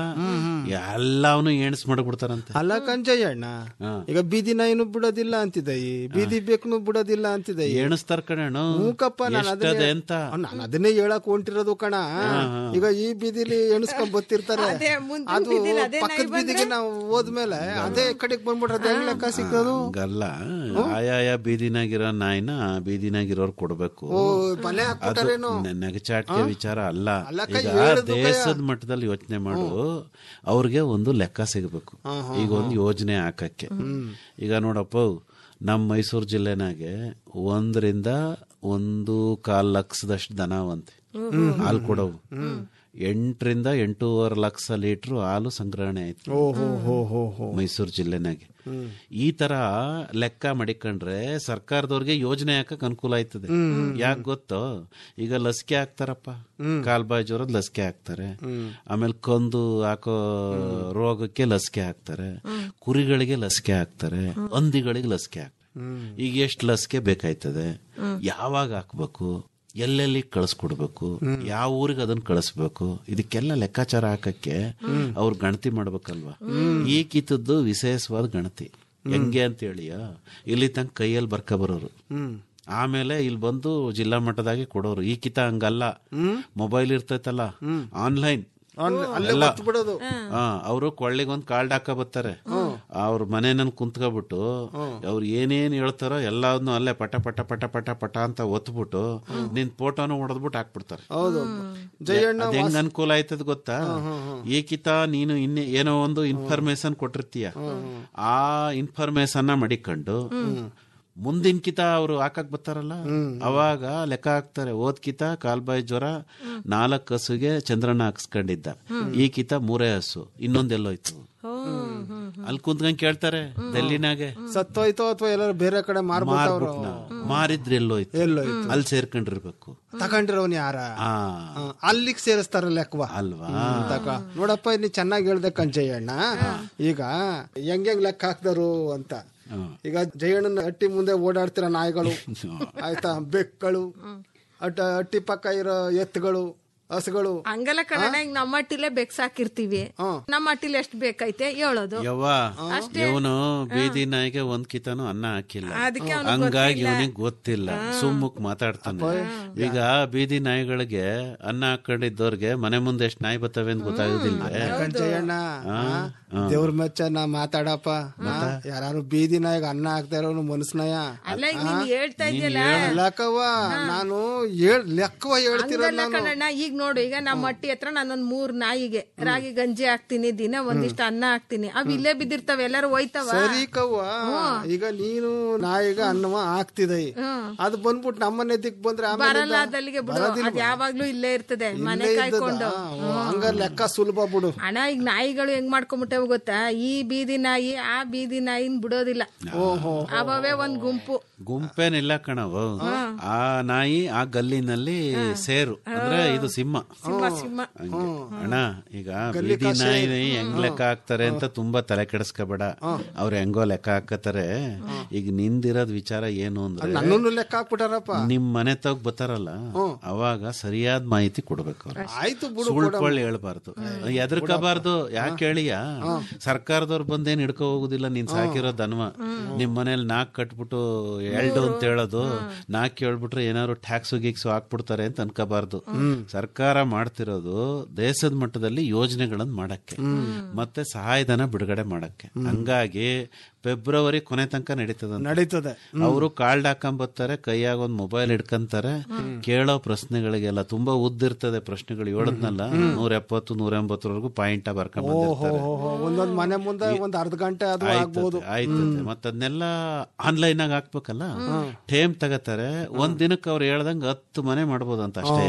ಎಲ್ಲವನು ಎಣ್ಸ್ ಮಾಡ್ಬಿಡ್ತಾರಂತೆ ಅಲ್ಲ ಕಂಜಯ್ಯಣ್ಣ ಈಗ ಬೀದಿ ನಾಯಿನೂ ಬಿಡೋದಿಲ್ಲ ಅಂತಿದ್ದ ಈ ಬೀದಿ ಬೇಕನು ಬಿಡೋದಿಲ್ಲ ಅಂತಿದ್ದ ಈ ಎಣಿಸ್ತಾರ ಕಣ ಮೂಕಪ್ಪ ನಾನು ಎಷ್ಟದೆ ಅದನ್ನೇ ಅಂತ ನಾನು ಅದನ್ನೇ ಹೇಳಕ್ ಹೊಂಟಿರೋದು ಕಣ ಈಗ ಈ ಬೀದಿಲಿ ಎಣಿಸ್ಕೊಂಡ್ ಬರ್ತಿರ್ತಾರೆ ಅದೇ ಮುಂದಿನ ಅದು ಬೀದಿಲಿ ಅದೇ ನಾಯಿ ಪಕ್ಕದ ಬೀದಿಗೆ ನಾವು ಹೋದ್ಮೇಲೆ ಅದೇ ಕಡೆಗೆ ಬಂದ್ಬಿಟ್ರೆ ಅದ್ ಹೆಂಗ್ ಲೆಕ್ಕ ಸಿಕ್ಕೋದು ಹಂಗಲ್ಲ ಆಯಾಯ ಬೀದಿನಾಗಿರೋ ನಾಯಿನ ಬೀದಿನಾಗಿರೋರ್ ಕೊಡ್ಬೇಕು ಓ ಬಲೆ ಅದು ಹಾಕ್ಬಿಟ್ಟಾರೇನೋ ನೆ- ನೆಗಚಾಟಿಕೆ ವಿಚಾರ ಅಲ್ಲ ಅಲ್ಲಕ್ಕ ಈಗ ಹೇಳುದು ಭಯ. ದೇಶದ ಮಟ್ಟದಲ್ಲಿ ಯೋಚನೆ ಮಾಡು ಅವ್ರಿಗೆ ಒಂದು ಲೆಕ್ಕ ಸಿಗಬೇಕು ಈಗ ಒಂದು ಯೋಜನೆ ಹಾಕಕ್ಕೆ ಈಗ ನೋಡಪ್ಪ ನಮ್ಮ ಮೈಸೂರು ಜಿಲ್ಲೆನಾಗೆ ಒಂದರಿಂದ ಒಂದು ಕಾಲ್ ಲಕ್ಷದಷ್ಟು ದನವಂತೆ ಹಾಲು ಕೊಡವು ಎಂಟರಿಂದ ಎಂಟೂವರೆ ಲಕ್ಷ ಲೀಟರ್ ಹಾಲು ಸಂಗ್ರಹಣೆ ಆಯ್ತು ಓಹೋ ಹೋ ಹೋ ಹೋ ಮೈಸೂರು ಜಿಲ್ಲೆನಾಗೆ ಈ ತರ ಲೆಕ್ಕ ಮಡಿಕೊಂಡ್ರೆ ಸರ್ಕಾರದವ್ರಿಗೆ ಯೋಜನೆ ಹಾಕಕ್ ಅನುಕೂಲ ಆಯ್ತದೆ ಯಾಕೆ ಗೊತ್ತೋ ಈಗ ಲಸಿಕೆ ಹಾಕ್ತಾರಪ್ಪ ಕಾಲ್ಬಾಯಿ ಜ್ವರದ ಲಸಿಕೆ ಹಾಕ್ತಾರೆ ಆಮೇಲೆ ಕಂದು ಹಾಕೋ ರೋಗಕ್ಕೆ ಲಸಿಕೆ ಹಾಕ್ತಾರೆ ಕುರಿಗಳಿಗೆ ಲಸಿಕೆ ಹಾಕ್ತಾರೆ ಹಂದಿಗಳಿಗೆ ಲಸಿಕೆ ಹಾಕ್ತಾರೆ ಈಗ ಎಷ್ಟು ಲಸಿಕೆ ಬೇಕಾಯ್ತದೆ ಯಾವಾಗ ಹಾಕ್ಬೇಕು ಎಲ್ಲೆಲ್ಲಿ ಕಳಿಸ್ಕೊಡ್ಬೇಕು ಯಾವ ಊರಿಗೆ ಅದನ್ನ ಕಳಿಸ್ಬೇಕು ಇದಕ್ಕೆಲ್ಲ ಲೆಕ್ಕಾಚಾರ ಹಾಕಕ್ಕೆ ಅವ್ರು ಗಣತಿ ಮಾಡ್ಬೇಕಲ್ವಾ ಈ ಕಿತ್ತದ್ದು ವಿಶೇಷವಾದ ಗಣತಿ ಹೆಂಗೆ ಅಂತ ಹೇಳಿಯ ಇಲ್ಲಿ ತನಕ ಕೈಯಲ್ಲಿ ಬರ್ಕ ಬರೋರು ಆಮೇಲೆ ಇಲ್ಲಿ ಬಂದು ಜಿಲ್ಲಾ ಮಟ್ಟದಾಗೆ ಕೊಡೋರು ಈ ಕಿತ ಹಂಗಲ್ಲ ಮೊಬೈಲ್ ಇರ್ತೈತಲ್ಲ ಆನ್ಲೈನ್ ಅಲ್ಲೇ ಒತ್ತು ಬಿಡೋದು ಅವರು ಕೊಳ್ಳಿಗೆ ಒಂದ್ ಕಾರ್ಡ್ ಹಾಕ ಬರ್ತಾರೆ ಅವ್ರ ಮನೆನ ಕುಂತ್ಕೊಬಿಟ್ಟು ಅವ್ರು ಏನೇನ್ ಹೇಳ್ತಾರೋ ಎಲ್ಲಾದ್ನು ಅಲ್ಲೇ ಪಟ ಪಟ ಪಟ ಪಟ ಪಟ ಅಂತ ಒತ್ಬಿಟ್ಟು ನಿನ್ ಫೋಟೋನ ಹೊಡೆದ್ಬಿಟ್ಟು ಹಾಕ್ಬಿಡ್ತಾರೆ ಹೌದು ಜಯಣ್ಣ ಅದ್ ಹೆಂಗ್ ಅನುಕೂಲ ಆಯ್ತದ ಗೊತ್ತಾ ಏಕಿತ ನೀನು ಇನ್ನೇ ಏನೋ ಒಂದು ಇನ್ಫಾರ್ಮೇಶನ್ ಕೊಟ್ಟಿರ್ತೀಯ ಆ ಇನ್ಫಾರ್ಮೇಶನ್ ಮಡಿಕೊಂಡು ಮುಂದಿನ ಕಿತ ಅವರು ಹಾಕಕ್ ಬರ್ತಾರಲ್ಲ ಅವಾಗ ಲೆಕ್ಕ ಹಾಕ್ತಾರೆ ಓದ್ ಕಿತ ಕಾಲ್ಬಾಯಿ ಜ್ವರ ನಾಲ್ಕು ಹಸುಗೆ ಚಂದ್ರನ ಹಾಕ್ಸ್ಕೊಂಡಿದ್ದ ಈ ಕಿತ ಮೂರೇ ಹಸು ಇನ್ನೊಂದೆಲ್ಲೋಯ್ತು ಅಲ್ಲಿ ಕುಂತ್ಕೊಂಡ್ ಕೇಳ್ತಾರೆ ಡೆಲ್ಲಿನಾಗೆ ಸತ್ತೋಯ್ತೋ ಅಥವಾ ಎಲ್ಲರೂ ಬೇರೆ ಕಡೆ ಮಾರ್ಬಿಟ್ಟವ್ರು ಮಾರ್ಬಿಟ್ನ ಮಾರಿದ್ರೆ ಎಲ್ಲೋಯ್ತು ಎಲ್ಲೋಯ್ತು ಅಲ್ಲಿ ಸೇರ್ಕೊಂಡಿರ್ಬೇಕು ತಗೊಂಡಿರೋನ್ ಯಾರ ಆ ಆ, ಅಲ್ಲಿಗ್ ಸೇರಿಸ್ತಾರ ಲೆಕ್ಕವ ಅಲ್ವಾ ತಕ ನೋಡಪ್ಪ ನೀ ಚೆನ್ನಾಗಿ ಹೇಳ್ದೆ ಕಂಚಯ್ಯಣ್ಣ ಈಗ ಹೆಂಗ್ ಹೆಂಗ್ ಲೆಕ್ಕ ಹಾಕ್ದರು ಅಂತ ಈಗ ಜಯಣ್ಣನ ಹಟ್ಟಿ ಮುಂದೆ ಓಡಾಡ್ತಿರೋ ನಾಯಿಗಳು ಆಯ್ತಾ ಬೆಕ್ಕಳು ಅಟ್ಟ ಹಟ್ಟಿ ಪಕ್ಕ ಇರೋ ಎತ್ತುಗಳು ಹಸುಗಳು ಹಂಗಲ್ಲ ಕಣಣ್ಣ ಈಗ ನಮ್ಮ ಹಟ್ಟಿಲೇ ಬೆಕ್ಸ್ ಹಾಕಿರ್ತೀವಿ ನಮ್ಮ ಹಟ್ಟಿಲಿ ಎಷ್ಟು ಬೇಕೈತೆ ಹೇಳೋದು ಯವ್ವ ಇವನು ಬೀದಿ ನಾಯಿಗೆ ಒಂದ್ ಕಿತನು ಅನ್ನ ಹಾಕಿಲ್ಲ ಅದಕ್ಕೆ ಅವ್ನಿಗ್ ಹಂಗಾಗಿ ಇವನಿಗೆ ಗೊತ್ತಿಲ್ಲ ಸುಮ್ಮಕ್ ಮಾತಾಡ್ತಾನೆ ಈಗ ಬೀದಿ ನಾಯಿಗಳಿಗೆ ಅನ್ನ ಹಾಕೊಂಡಿದ್ದವ್ರಿಗೆ ಮನೆ ಮುಂದೆ ಎಷ್ಟ್ ನಾಯಿ ಬರ್ತವೆ ಅಂತ ಗೊತ್ತಾಗೋದಿಲ್ವೇ ಕಂಚಯ್ಯಣ್ಣ ದೇವ್ರ ಮೆಚ್ಚ ನಾ ಮಾತಾಡಪ್ಪ ಯಾರು ಬೀದಿ ನಾಯಿಗೆ ಅನ್ನ ಹಾಕ್ತಾ ಇರೋನು ಮನಸ್ನಯ ಅಲ್ಲ ಈಗ ನೀನ್ ಹೇಳ್ತಾ ಇದೆಯಲ್ಲ ಲೆಕ್ಕವ ನಾನು ಹೇಳ್ ಲೆಕ್ಕವ ಹೇಳ್ತಿರೋ ಹಂಗಲ್ಲ ಕಣಣ್ಣ ಈಗ ನೋಡು ಈಗ ನಮ್ಮ ಹಟ್ಟಿ ಹತ್ರ ನಾನೊಂದ್ ಮೂರ್ ನಾಯಿಗೆ ರಾಗಿ ಗಂಜಿ ಹಾಕ್ತೀನಿ ದಿನ ಒಂದಿಷ್ಟು ಅನ್ನ ಹಾಕ್ತೀನಿ ಅವ್ ಇಲ್ಲೇ ಬಿದ್ದಿರ್ತಾವ ಎಲ್ಲಾರು ಹೋಯ್ತವ ಸರಿ ಕವ್ವ ಈಗ ನೀನು ನಾಯಿಗ ಅನ್ನವ ಹಾಕ್ತಿದೈ ಅದು ಬಂದ್ಬಿಟ್ಟು ನಮ್ಮನೆ ದಿಕ್ ಬಂದ್ರೆ ಆಮೇಲೆ ಬರಲ್ಲ ಅದಲ್ಲಿಗೆ ಬಿಡು ಅದ್ ಯಾವಾಗ್ಲೂ ಇಲ್ಲೇ ಇರ್ತದೆ ಮನೆ ಕಾಯ್ಕೊಂಡು ಹಂಗ ಲೆಕ್ಕ ಸುಲಭ ಬಿಡು ಅಣ್ಣ ಈಗ ನಾಯಿಗಳು ಹೆಂಗ್ ಮಾಡ್ಕೊಂಬಿಟ್ಟೆವು ಗೊತ್ತಾ ಈ ಬೀದಿ ನಾಯಿ ಆ ಬೀದಿ ನಾಯಿನ್ ಬಿಡೋದಿಲ್ಲ ಅವವೇ ಒಂದ್ ಗುಂಪು ಗುಂಪೇನಿಲ್ಲ ಕಣವು ಆ ನಾಯಿ ಆ ಗಲ್ಲಿನಲ್ಲಿ ಸೇರು ಅಂದ್ರೆ ಇದು ಸಿಂಹ ಸಿಂಹ ಸಿಂಹ ಹಂಗೆ. ಅಣ್ಣ ಈಗ ಬೀದಿ ನಾಯಿ ಹೆಂಗ್ ಲೆಕ್ಕ ಹಾಕ್ತಾರೆ ಅಂತ ತುಂಬಾ ತಲೆ ಕೆಡಿಸ್ಕೋಬೇಡ ಅವ್ರು ಹೆಂಗೋ ಲೆಕ್ಕ ಹಾಕತಾರೆ ಈಗ ನಿಂದಿರೋದ್ ವಿಚಾರ ಏನು ಅಂದ್ರೆ ನನ್ನನ್ನು ಲೆಕ್ಕ ಹಾಕ್ಬಿಟ್ಟಾರಪ್ಪ ನಿಮ್ ಮನೆ ತಗ್ ಬರ್ತಾರಲ್ಲ ಅವಾಗ ಸರಿಯಾದ ಮಾಹಿತಿ ಕೊಡ್ಬೇಕು ಅವ್ರು. ಆಯ್ತು ಬಿಡು ಸುಳ್ಕೊಳ್ಳಿ ಹೇಳ್ಬಾರ್ದು ಎದರ್ಕಬಾರ್ದು ಯಾಕೆ ಹೇಳಿಯ ಸರ್ಕಾರದವ್ರು ಬಂದೇನ್ ಹಿಡ್ಕೊ ಹೋಗುದಿಲ್ಲ ನೀನ್ ಸಾಕಿರೋ ದನ್ವ ನಿಮ್ ಮನೇಲಿ ನಾಕ್ ಕಟ್ಬಿಟ್ಟು ಎಲ್ಡು ಅಂತ ಹೇಳೋದು ನಾಕ್ ಕೇಳ್ಬಿಟ್ರೆ ಏನಾದ್ರು ಟ್ಯಾಕ್ಸ್ ಗೀಕ್ಸು ಹಾಕ್ಬಿಡ್ತಾರೆ ಅಂತ ಅನ್ಕೋಬಾರ್ದು ಸರ್ಕಾರ ಮಾಡ್ತಿರೋದು ದೇಶದ ಮಟ್ಟದಲ್ಲಿ ಯೋಜನೆಗಳನ್ನ ಮಾಡಕ್ಕೆ ಮತ್ತೆ ಸಹಾಯಧನ ಬಿಡುಗಡೆ ಮಾಡಕ್ಕೆ ಹಂಗಾಗಿ ಫೆಬ್ರವರಿ ಕೊನೆ ತನಕ ನಡೀತದ ನಡೀತದೆ ಅವರು ಕಾರ್ಡ್ ಹಾಕೊಂಬರ್ತಾರೆ ಕೈಯಾಗ ಒಂದ್ ಮೊಬೈಲ್ ಇಟ್ಕೊಂತಾರೆ ಕೇಳೋ ಪ್ರಶ್ನೆಗಳಿಗೆಲ್ಲ ತುಂಬಾ ಉದ್ದಿರ್ತದೆ ಪ್ರಶ್ನೆಗಳು ಹೇಳದ್ನಲ್ಲ ನೂರ ಎಪ್ಪತ್ತು ನೂರ ಎಂಬತ್ತರವರೆಗೂ ಪಾಯಿಂಟ್ ಬರ್ಕೊಂಡ್ ಬಂದಿರ್ತಾರೆ ಓಹೋ ಒಂದೊಂದ್ ಮನೆ ಮುಂದೆ ಒಂದ್ ಅರ್ಧ ಗಂಟೆ ಅದು ಆಗ್ಬೋದು ಆಯ್ತದೆ ಮತ್ತ ಅದನ್ನೆಲ್ಲ ಆನ್ಲೈನ್ ಆಗ ಹಾಕ್ಬೇಕಲ್ಲ ಟೇಮ್ ತಗತಾರೆ ಒಂದ್ ದಿನಕ್ಕೆ ಅವ್ರು ಹೇಳ್ದಂಗ ಹತ್ತು ಮನೆ ಮಾಡ್ಬೋದು ಅಂತ ಅಷ್ಟೇ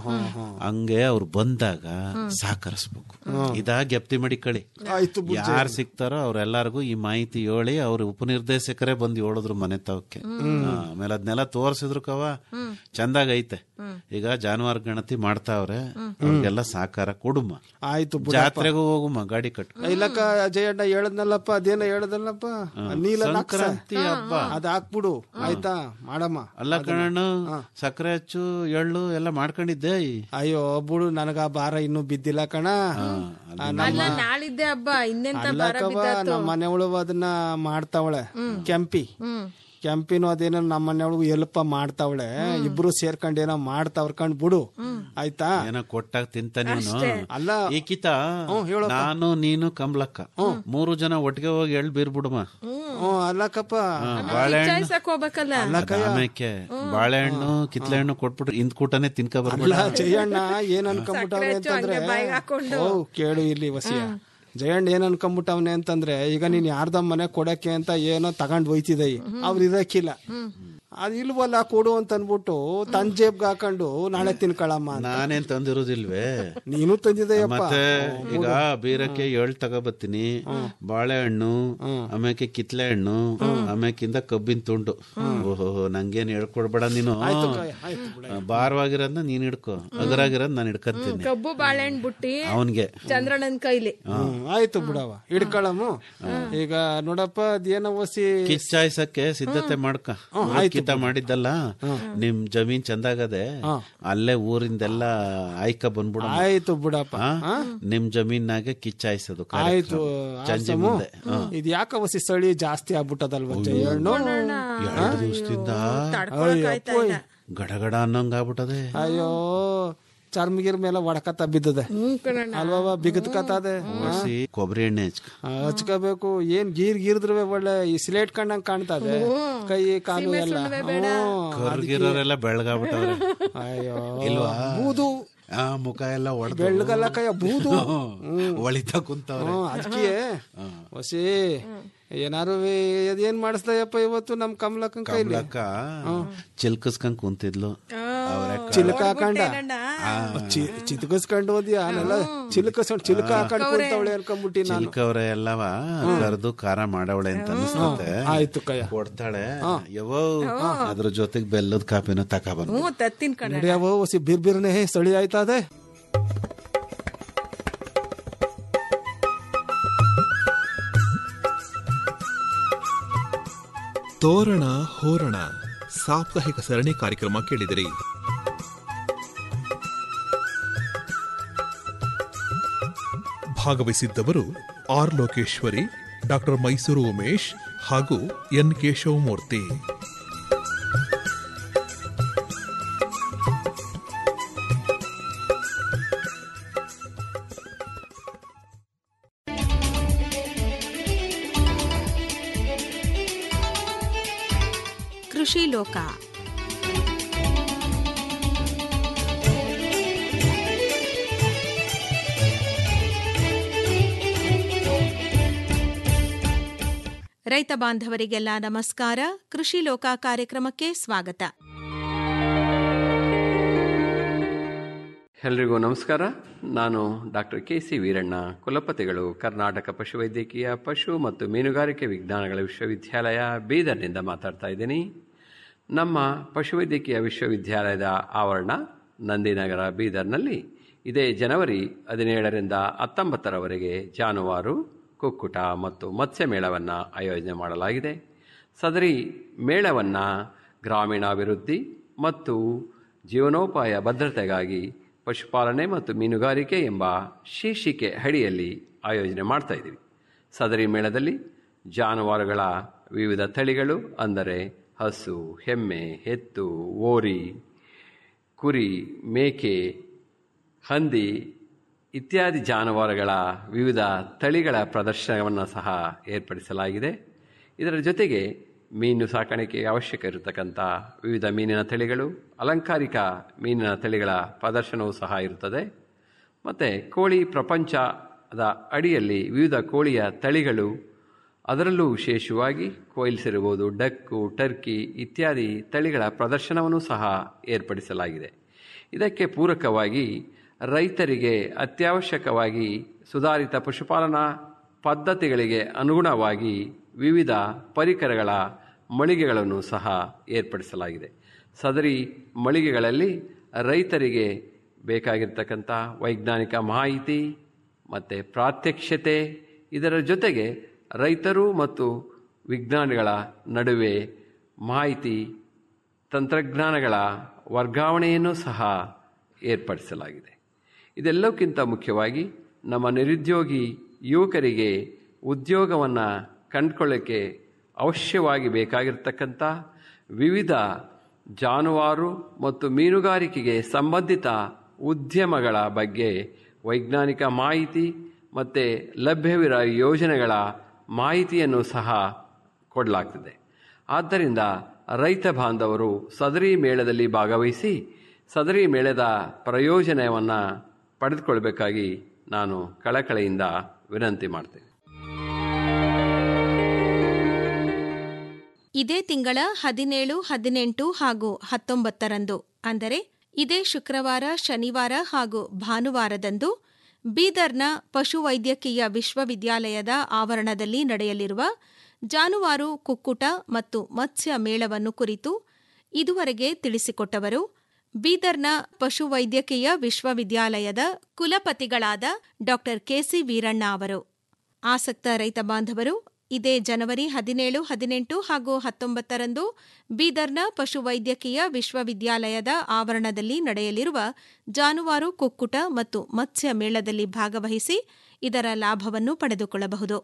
ಹಂಗೆ ಅವ್ರು ಬಂದಾಗ ಸಹಕರಿಸ್ಬೇಕು ಇದಾ ಗೆಪ್ತಿ ಮಡಿಕಳಿ ಆಯ್ತು ಯಾರು ಸಿಗ್ತಾರೋ ಅವ್ರೆಲ್ಲಾರ್ಗು ಈ ಮಾಹಿತಿ ಹೇಳಿ ಅವ್ರ ಉಪನಿರ್ದೇಶಕರೇ ಬಂದು ಹೇಳಿದ್ರು ಮನೆ ತವಕ್ಕೆ ಆಮೇಲೆ ಅದನ್ನೆಲ್ಲ ತೋರ್ಸಿದ್ರು ಕವ ಚಂದಾಗ ಐತೆ ಈಗ ಜಾನುವಾರು ಗಣತಿ ಮಾಡ್ತಾವ್ರೆ ಅವ್ರಿಗೆಲ್ಲ ಸಹಕಾರ ಕೊಡುಮ ಆಯ್ತು ಬಿಡು. ಜಾತ್ರೆಗೂ ಹೋಗುಮ ಗಾಡಿ ಕಟ್ಟು ಇಲ್ಲಕ್ಕ ಅಜಯಣ್ಣ ಹೇಳದ್ನಲ್ಲಪ್ಪ ಅದೇನ ಹೇಳದಲ್ಲಪ್ಪ ನೀಲ ನಕ್ಸ. ಸಂಕ್ರಾಂತಿ ಹಬ್ಬ ಅದ್ ಹಾಕ್ಬಿಡು ಆಯ್ತಾ ಮಾಡಮ್ಮ ಅಲ್ಲ ಕಣಣ್ಣ ಸಕ್ಕರೆ ಹಚ್ಚು ಎಳ್ಳು ಎಲ್ಲ ಮಾಡ್ಕೊಂಡಿದ್ದೆ ಅಯ್ಯೋ ಬಿಡು ನನಗ ಆ ಭಾರ ಇನ್ನೂ ಬಿದ್ದಿಲ್ಲ ಕಣ ಅಲ್ಲ ನಾಳಿದ್ದೆ ಹಬ್ಬ ಇನ್ನೆಂತ ಬರ ಅಲ್ಲಕ್ಕವ ಬಿದ್ದಾತು ನಮ್ಮ ಮನೆ ಒಳಗು ಅದನ್ನ ಮಾಡ್ತಾವಳೆ ಕೆಂಪಿ ಕೆಂಪಿನೂ ಅದೇನೋ ನಮ್ಮ ಮನೆ ಒಳಗು ಎಲ್ಪ ಮಾಡ್ತಾವಳೆ ಇಬ್ರು ಸೇರ್ಕೊಂಡ್ ಏನೋ ಮಾಡ್ತಾವ್ರ ಕಂಡ್ ಬಿಡು ಆಯ್ತಾ ಏನೋ ಕೊಟ್ಟಾಗ ತಿಂತ ನೀನು ಅಲ್ಲ ಈಕಿತ ನಾನು ನೀನು ಕಮಲಕ್ಕ ಮೂರು ಜನ ಒಟ್ಟಿಗೆ ಹೋಗಿ ಎಳ್ ಬೀರ್ಬಿಡುಮ ಹ್ಮ್ ಅಲ್ಲಕ್ಕಪ್ಪ ಬಾಳೆಹಣ್ಣು ಚಾಯ್ಸಕ್ ಹೋಗ್ಬೇಕಲ್ಲ ಆಮೇಲೆ ಬಾಳೆಹಣ್ಣು ಕಿತ್ಲೆಹಣ್ಣು ಕೊಟ್ಬಿಟ್ರೆ ಇಂದ್ ಕೂಟನೆ ತಿನ್ಕ ಬರ್ಬೇಡ ಅಲ್ಲ ಜಯಣ್ಣ ಏನ್ ಅನ್ಕೊಂಬಿಟ್ಟವ್ರೆ ಅಂತಂದ್ರೆ ಬಾಯಿಗ್ ಹಾಕೊಂಡು. ಓ ಕೇಳು ಇಲ್ಲಿ ವಸಿಯ ಜಯಣ್ಣ ಏನ್ ಅನ್ಕೊಂಬಿಟ್ಟವ್ನೆ ಅಂತಂದ್ರೆ ಈಗ ನೀನ್ ಯಾರ್ದ ಮನೆ ಕೊಡಕ್ಕೆ ಅಂತ ಏನೋ ತಗೊಂಡ್ ಹೋಯ್ತಿದೈ ಅವ್ರು ಇರಕ್ಕಿಲ್ಲ ಅದ್ ಇಲ್ವಲ್ಲ ಕೊಡು ಅಂತ ಅನ್ಬಿಟ್ಟು ತನ್ ಜೇಬ್ಗ್ ಹಾಕೊಂಡು ನಾಳೆ ತಿನ್ಕೊಳಮ್ಮ ಅಂತ. ನಾನೇನ್ ತಂದಿರೋದಿಲ್ವೇ ನೀನು ತಂದಿದೆಯಪ್ಪ ಮತ್ತೆ ಈಗ ಬೀರಕ್ಕೆ ಎಳ್ ತಗೋಬತ್ತೀನಿ ಬಾಳೆಹಣ್ಣು ಆಮೇಲೆ ಕಿತ್ಲೆ ಹಣ್ಣು ಆಮೇಕಿಂದ ಕಬ್ಬಿನ ತುಂಡು ಓಹೋ ನಂಗೇನ್ ಹೇಳ್ಕೊಡ್ಬೇಡ ನೀನು ಭಾರವಾಗಿರೋದ್ನ ನೀನ್ ಹಿಡ್ಕೊ ಅಗರಾಗಿರೋದ್ ನಾನು ಹಿಡ್ಕಂತೀನಿ ಕಬ್ಬು ಬಾಳೆಹಣ್ಣು ಬುಟ್ಟಿ ಅವನ್ಗೆ ಚಂದ್ರಣ್ಣನ್ ಕೈಲಿ ಹ್ಮ್, ಆಯ್ತು ಬಿಡವ ಹಿಡ್ಕೊಳಮ್ಮ ಈಗ ನೋಡಪ್ಪ ಅದೇನೋ ಒಸಿ ಕಿಚ್ಚಾಯ್ಸಕ್ಕೆ ಸಿದ್ಧತೆ ಮಾಡ್ಕ ಆಯ್ತು ಖಂಡಿತ ಮಾಡಿದ್ದಲ್ಲ ನಿಮ್ ಜಮೀನ್ ಚಂದಾಗದೆ ಅಲ್ಲೇ ಊರಿಂದೆಲ್ಲ ಆಯ್ಕ ಬಂದ್ಬಿಡ ಆಯ್ತು ಬಿಡಪ್ಪ ನಿಮ್ ಜಮೀನಾಗೆ ಕಿಚ್ಚಾಯಿಸೋದು ಆಯ್ತು ಸಂಜೆ ಆರ್ಸಮು. ಮುಂದೆ ಇದ್ ಯಾಕ ವಸಿ ಚಳಿ ಜಾಸ್ತಿ ಆಗ್ಬಿಟ್ಟದಲ್ವ ಜಯಣ್ಣು ಎರಡು ದಿವಸದಿಂದ ತಡ್ಕೊಳಕ್ಕಾಯ್ತಾ ಇಲ್ಲ ಗಡಗಡ ಅನ್ನಂಗ್ ಆಗ್ಬಿಟ್ಟದೆ ಅಯ್ಯೋ ಚರ್ಮಗಿರ್ ಮೇಲೆ ಒಡಕತ್ತ ಬಿದ್ದದೆ ಹ್ಮ್ ಕಣಣ್ಣ ಅಲ್ವಾ ಬಿಗದ್ಕತ್ತದೆ ಒಸಿ ಕೊಬ್ಬರಿ ಎಣ್ಣೆ ಹಚ್ಕ ಹಚ್ಕೋಬೇಕು ಏನ್ ಗೀರ್ ಗೀರ್ದ್ರೆ ಒಳ್ಳೆ ಈ ಸಿಲೇಟ್ ಕಂಡಂಗ್ ಕಾಣ್ತದೆ ಕೈ ಕಾಲು ಎಲ್ಲ ಹ್ಮ್. ಕರ್ಗಿರೋರೆಲ್ಲ ಬೆಳಗಾಗ್ಬಿಟ್ಟವ್ರೆ ಅಯ್ಯೋ ಇಲ್ವಾ? ಬೂದು ಆ ಮುಖ ಎಲ್ಲ ಒಡೆದು ಬೆಳ್ಳಗಲ್ಲ ಕೈಯ ಬೂದು ಒಳಿತಾ ಕುಂತವ್ರೆ ಹ್ಮ್ ಅದಕ್ಕೆ ಹೊಸಿ ಏನಾರು ಅದೇನ್ ಮಾಡಿಸ್ದಯಪ್ಪ ಇವತ್ತು ನಮ್ ಕಮಲಕ್ಕನ್ ಕೈಲಿ ಕಮಲಕ್ಕ ಚಿಲ್ಕಸ್ಕೊಂಡ್ ಕುಂತಿದ್ಲು ಅವ್ರೆ ಚಿಲ್ಕ ಹಾಕೊಂಡ ಚಿತ್ಕಸ್ಕೊಂಡು ಹೋದ್ಯಾ ನಾನೆಲ್ಲ ಚಿಲ್ಕಸ್ಕೊಂಡ್ ಚಿಲ್ಕ ಹಾಕೊಂಡ್ ಕುಂತವಳೆ ಅನ್ಕೊಂಡ್ಬಿಟ್ಟಿ ನಾನು ಚಿಲ್ಕವ್ರೆ ಎಲ್ಲವ ಕರೆದು ಖಾರ ಮಾಡವಳೆ ಅಂತ ಅನಿಸ್ತತೆ ಆಯ್ತು ಕಯ್ಯ ಕೊಡ್ತಾಳೆ ಯವೋ ಅದ್ರ ಜೊತೆಗೆ ಬೆಲ್ಲದ ಕಾಪಿನ ತಕ ಹ್ಞೂ ತತ್ತಿನ ಕಣ ನಡಿಯವ ಹೊಸಿ ಬಿರ್ ಬಿರ್ನೆ ಸಳಿ ಆಯ್ತದೆ ತೋರಣ ಹೋರಣ ಸಾಪ್ತಾಹಿಕ ಸರಣಿ ಕಾರ್ಯಕ್ರಮ ಕೇಳಿದಿರಿ ಭಾಗವಹಿಸಿದ್ದವರು ಆರ್ ಲೋಕೇಶ್ವರಿ ಡಾಕ್ಟರ್ ಮೈಸೂರು ಉಮೇಶ್ ಹಾಗೂ ಎನ್ ಕೇಶವಮೂರ್ತಿ ಕೃಷಿ ಲೋಕ ರೈತ ಬಾಂಧವರಿಗೆಲ್ಲ ನಮಸ್ಕಾರ ಕೃಷಿ ಲೋಕ ಕಾರ್ಯಕ್ರಮಕ್ಕೆ ಸ್ವಾಗತ ಎಲ್ರಿಗೂ ನಮಸ್ಕಾರ ನಾನು ಡಾಕ್ಟರ್ ಕೆ ಸಿ ವೀರಣ್ಣ ಕುಲಪತಿಗಳು ಕರ್ನಾಟಕ ಪಶುವೈದ್ಯಕೀಯ ಪಶು ಮತ್ತು ಮೀನುಗಾರಿಕೆ ವಿಜ್ಞಾನಗಳ ವಿಶ್ವವಿದ್ಯಾಲಯ ಬೀದರ್ನಿಂದ ಮಾತಾಡ್ತಾ ಇದ್ದೀನಿ ನಮ್ಮ ಪಶುವೈದ್ಯಕೀಯ ವಿಶ್ವವಿದ್ಯಾಲಯದ ಆವರಣ ನಂದಿನಗರ ಬೀದರ್ನಲ್ಲಿ ಇದೇ ಜನವರಿ ಹದಿನೇಳರಿಂದ ಹತ್ತೊಂಬತ್ತರವರೆಗೆ ಜಾನುವಾರು ಕುಕ್ಕುಟ ಮತ್ತು ಮತ್ಸ್ಯ ಮೇಳವನ್ನು ಆಯೋಜನೆ ಮಾಡಲಾಗಿದೆ ಸದರಿ ಮೇಳವನ್ನು ಗ್ರಾಮೀಣಾಭಿವೃದ್ಧಿ ಮತ್ತು ಜೀವನೋಪಾಯ ಭದ್ರತೆಗಾಗಿ ಪಶುಪಾಲನೆ ಮತ್ತು ಮೀನುಗಾರಿಕೆ ಎಂಬ ಶೀರ್ಷಿಕೆ ಅಡಿಯಲ್ಲಿ ಆಯೋಜನೆ ಮಾಡ್ತಾ ಇದ್ದೀವಿ ಸದರಿ ಮೇಳದಲ್ಲಿ ಜಾನುವಾರುಗಳ ವಿವಿಧ ತಳಿಗಳು ಅಂದರೆ ಹಸು ಎಮ್ಮೆ ಎತ್ತು ಓರಿ ಕುರಿ ಮೇಕೆ ಹಂದಿ ಇತ್ಯಾದಿ ಜಾನುವಾರುಗಳ ವಿವಿಧ ತಳಿಗಳ ಪ್ರದರ್ಶನವನ್ನು ಸಹ ಏರ್ಪಡಿಸಲಾಗಿದೆ ಇದರ ಜೊತೆಗೆ ಮೀನು ಸಾಕಾಣಿಕೆಗೆ ಅವಶ್ಯಕ ಇರತಕ್ಕಂಥ ವಿವಿಧ ಮೀನಿನ ತಳಿಗಳು ಅಲಂಕಾರಿಕ ಮೀನಿನ ತಳಿಗಳ ಪ್ರದರ್ಶನವೂ ಸಹ ಇರುತ್ತದೆ ಮತ್ತು ಕೋಳಿ ಪ್ರಪಂಚದ ಅಡಿಯಲ್ಲಿ ವಿವಿಧ ಕೋಳಿಯ ತಳಿಗಳು ಅದರಲ್ಲೂ ವಿಶೇಷವಾಗಿ ಕೊಯಿಲ್ಸ್ ಇರ್ಬೋದು ಡಕ್ಕು ಟರ್ಕಿ ಇತ್ಯಾದಿ ತಳಿಗಳ ಪ್ರದರ್ಶನವನ್ನು ಸಹ ಏರ್ಪಡಿಸಲಾಗಿದೆ ಇದಕ್ಕೆ ಪೂರಕವಾಗಿ ರೈತರಿಗೆ ಅತ್ಯವಶ್ಯಕವಾಗಿ ಸುಧಾರಿತ ಪಶುಪಾಲನಾ ಪದ್ಧತಿಗಳಿಗೆ ಅನುಗುಣವಾಗಿ ವಿವಿಧ ಪರಿಕರಗಳ ಮಳಿಗೆಗಳನ್ನು ಸಹ ಏರ್ಪಡಿಸಲಾಗಿದೆ ಸದರಿ ಮಳಿಗೆಗಳಲ್ಲಿ ರೈತರಿಗೆ ಬೇಕಾಗಿರ್ತಕ್ಕಂಥ ವೈಜ್ಞಾನಿಕ ಮಾಹಿತಿ ಮತ್ತು ಪ್ರಾತ್ಯಕ್ಷತೆ ಇದರ ಜೊತೆಗೆ ರೈತರು ಮತ್ತು ವಿಜ್ಞಾನಿಗಳ ನಡುವೆ ಮಾಹಿತಿ ತಂತ್ರಜ್ಞಾನಗಳ ವರ್ಗಾವಣೆಯನ್ನು ಸಹ ಏರ್ಪಡಿಸಲಾಗಿದೆ ಇದೆಲ್ಲಕ್ಕಿಂತ ಮುಖ್ಯವಾಗಿ ನಮ್ಮ ನಿರುದ್ಯೋಗಿ ಯುವಕರಿಗೆ ಉದ್ಯೋಗವನ್ನು ಕಂಡುಕೊಳ್ಳೋಕ್ಕೆ ಅವಶ್ಯವಾಗಿ ಬೇಕಾಗಿರ್ತಕ್ಕಂಥ ವಿವಿಧ ಜಾನುವಾರು ಮತ್ತು ಮೀನುಗಾರಿಕೆಗೆ ಸಂಬಂಧಿತ ಉದ್ಯಮಗಳ ಬಗ್ಗೆ ವೈಜ್ಞಾನಿಕ ಮಾಹಿತಿ ಮತ್ತು ಲಭ್ಯವಿರುವ ಯೋಜನೆಗಳ ಮಾಹಿತಿಯನ್ನು ಸಹ ಕೊಡಲಾಗ್ತದೆ ಆದ್ದರಿಂದ ರೈತ ಬಾಂಧವರು ಸದರಿ ಮೇಳದಲ್ಲಿ ಭಾಗವಹಿಸಿ ಸದರಿ ಮೇಳದ ಪ್ರಯೋಜನವನ್ನು ಪಡೆದುಕೊಳ್ಬೇಕಾಗಿ ನಾನು ಕಳಕಳೆಯಿಂದ ವಿನಂತಿ ಮಾಡ್ತೇನೆ ಇದೇ ತಿಂಗಳ ಹದಿನೇಳು ಹದಿನೆಂಟು ಹಾಗೂ ಹತ್ತೊಂಬತ್ತರಂದು ಅಂದರೆ ಇದೇ ಶುಕ್ರವಾರ ಶನಿವಾರ ಹಾಗೂ ಭಾನುವಾರದಂದು ಬೀದರ್ನ ಪಶುವೈದ್ಯಕೀಯ ವಿಶ್ವವಿದ್ಯಾಲಯದ ಆವರಣದಲ್ಲಿ ನಡೆಯಲಿರುವ ಜಾನುವಾರು ಕುಕ್ಕುಟ ಮತ್ತು ಮತ್ಸ್ಯ ಮೇಳವನ್ನು ಕುರಿತು ಇದುವರೆಗೆ ತಿಳಿಸಿಕೊಟ್ಟವರು ಬೀದರ್ನ ಪಶುವೈದ್ಯಕೀಯ ವಿಶ್ವವಿದ್ಯಾಲಯದ ಕುಲಪತಿಗಳಾದ ಡಾ ಕೆಸಿ ವೀರಣ್ಣ ಅವರು ಆಸಕ್ತ ರೈತ ಬಾಂಧವರು ಇದೇ ಜನವರಿ ಹದಿನೇಳು ಹದಿನೆಂಟು ಹಾಗೂ ಹತ್ತೊಂಬತ್ತರಂದು ಬೀದರ್ನ ಪಶುವೈದ್ಯಕೀಯ ವಿಶ್ವವಿದ್ಯಾಲಯದ ಆವರಣದಲ್ಲಿ ನಡೆಯಲಿರುವ ಜಾನುವಾರು ಕುಕ್ಕುಟ ಮತ್ತು ಮತ್ಸ್ಯ ಮೇಳದಲ್ಲಿ ಭಾಗವಹಿಸಿ ಇದರ ಲಾಭವನ್ನು ಪಡೆದುಕೊಳ್ಳಬಹುದು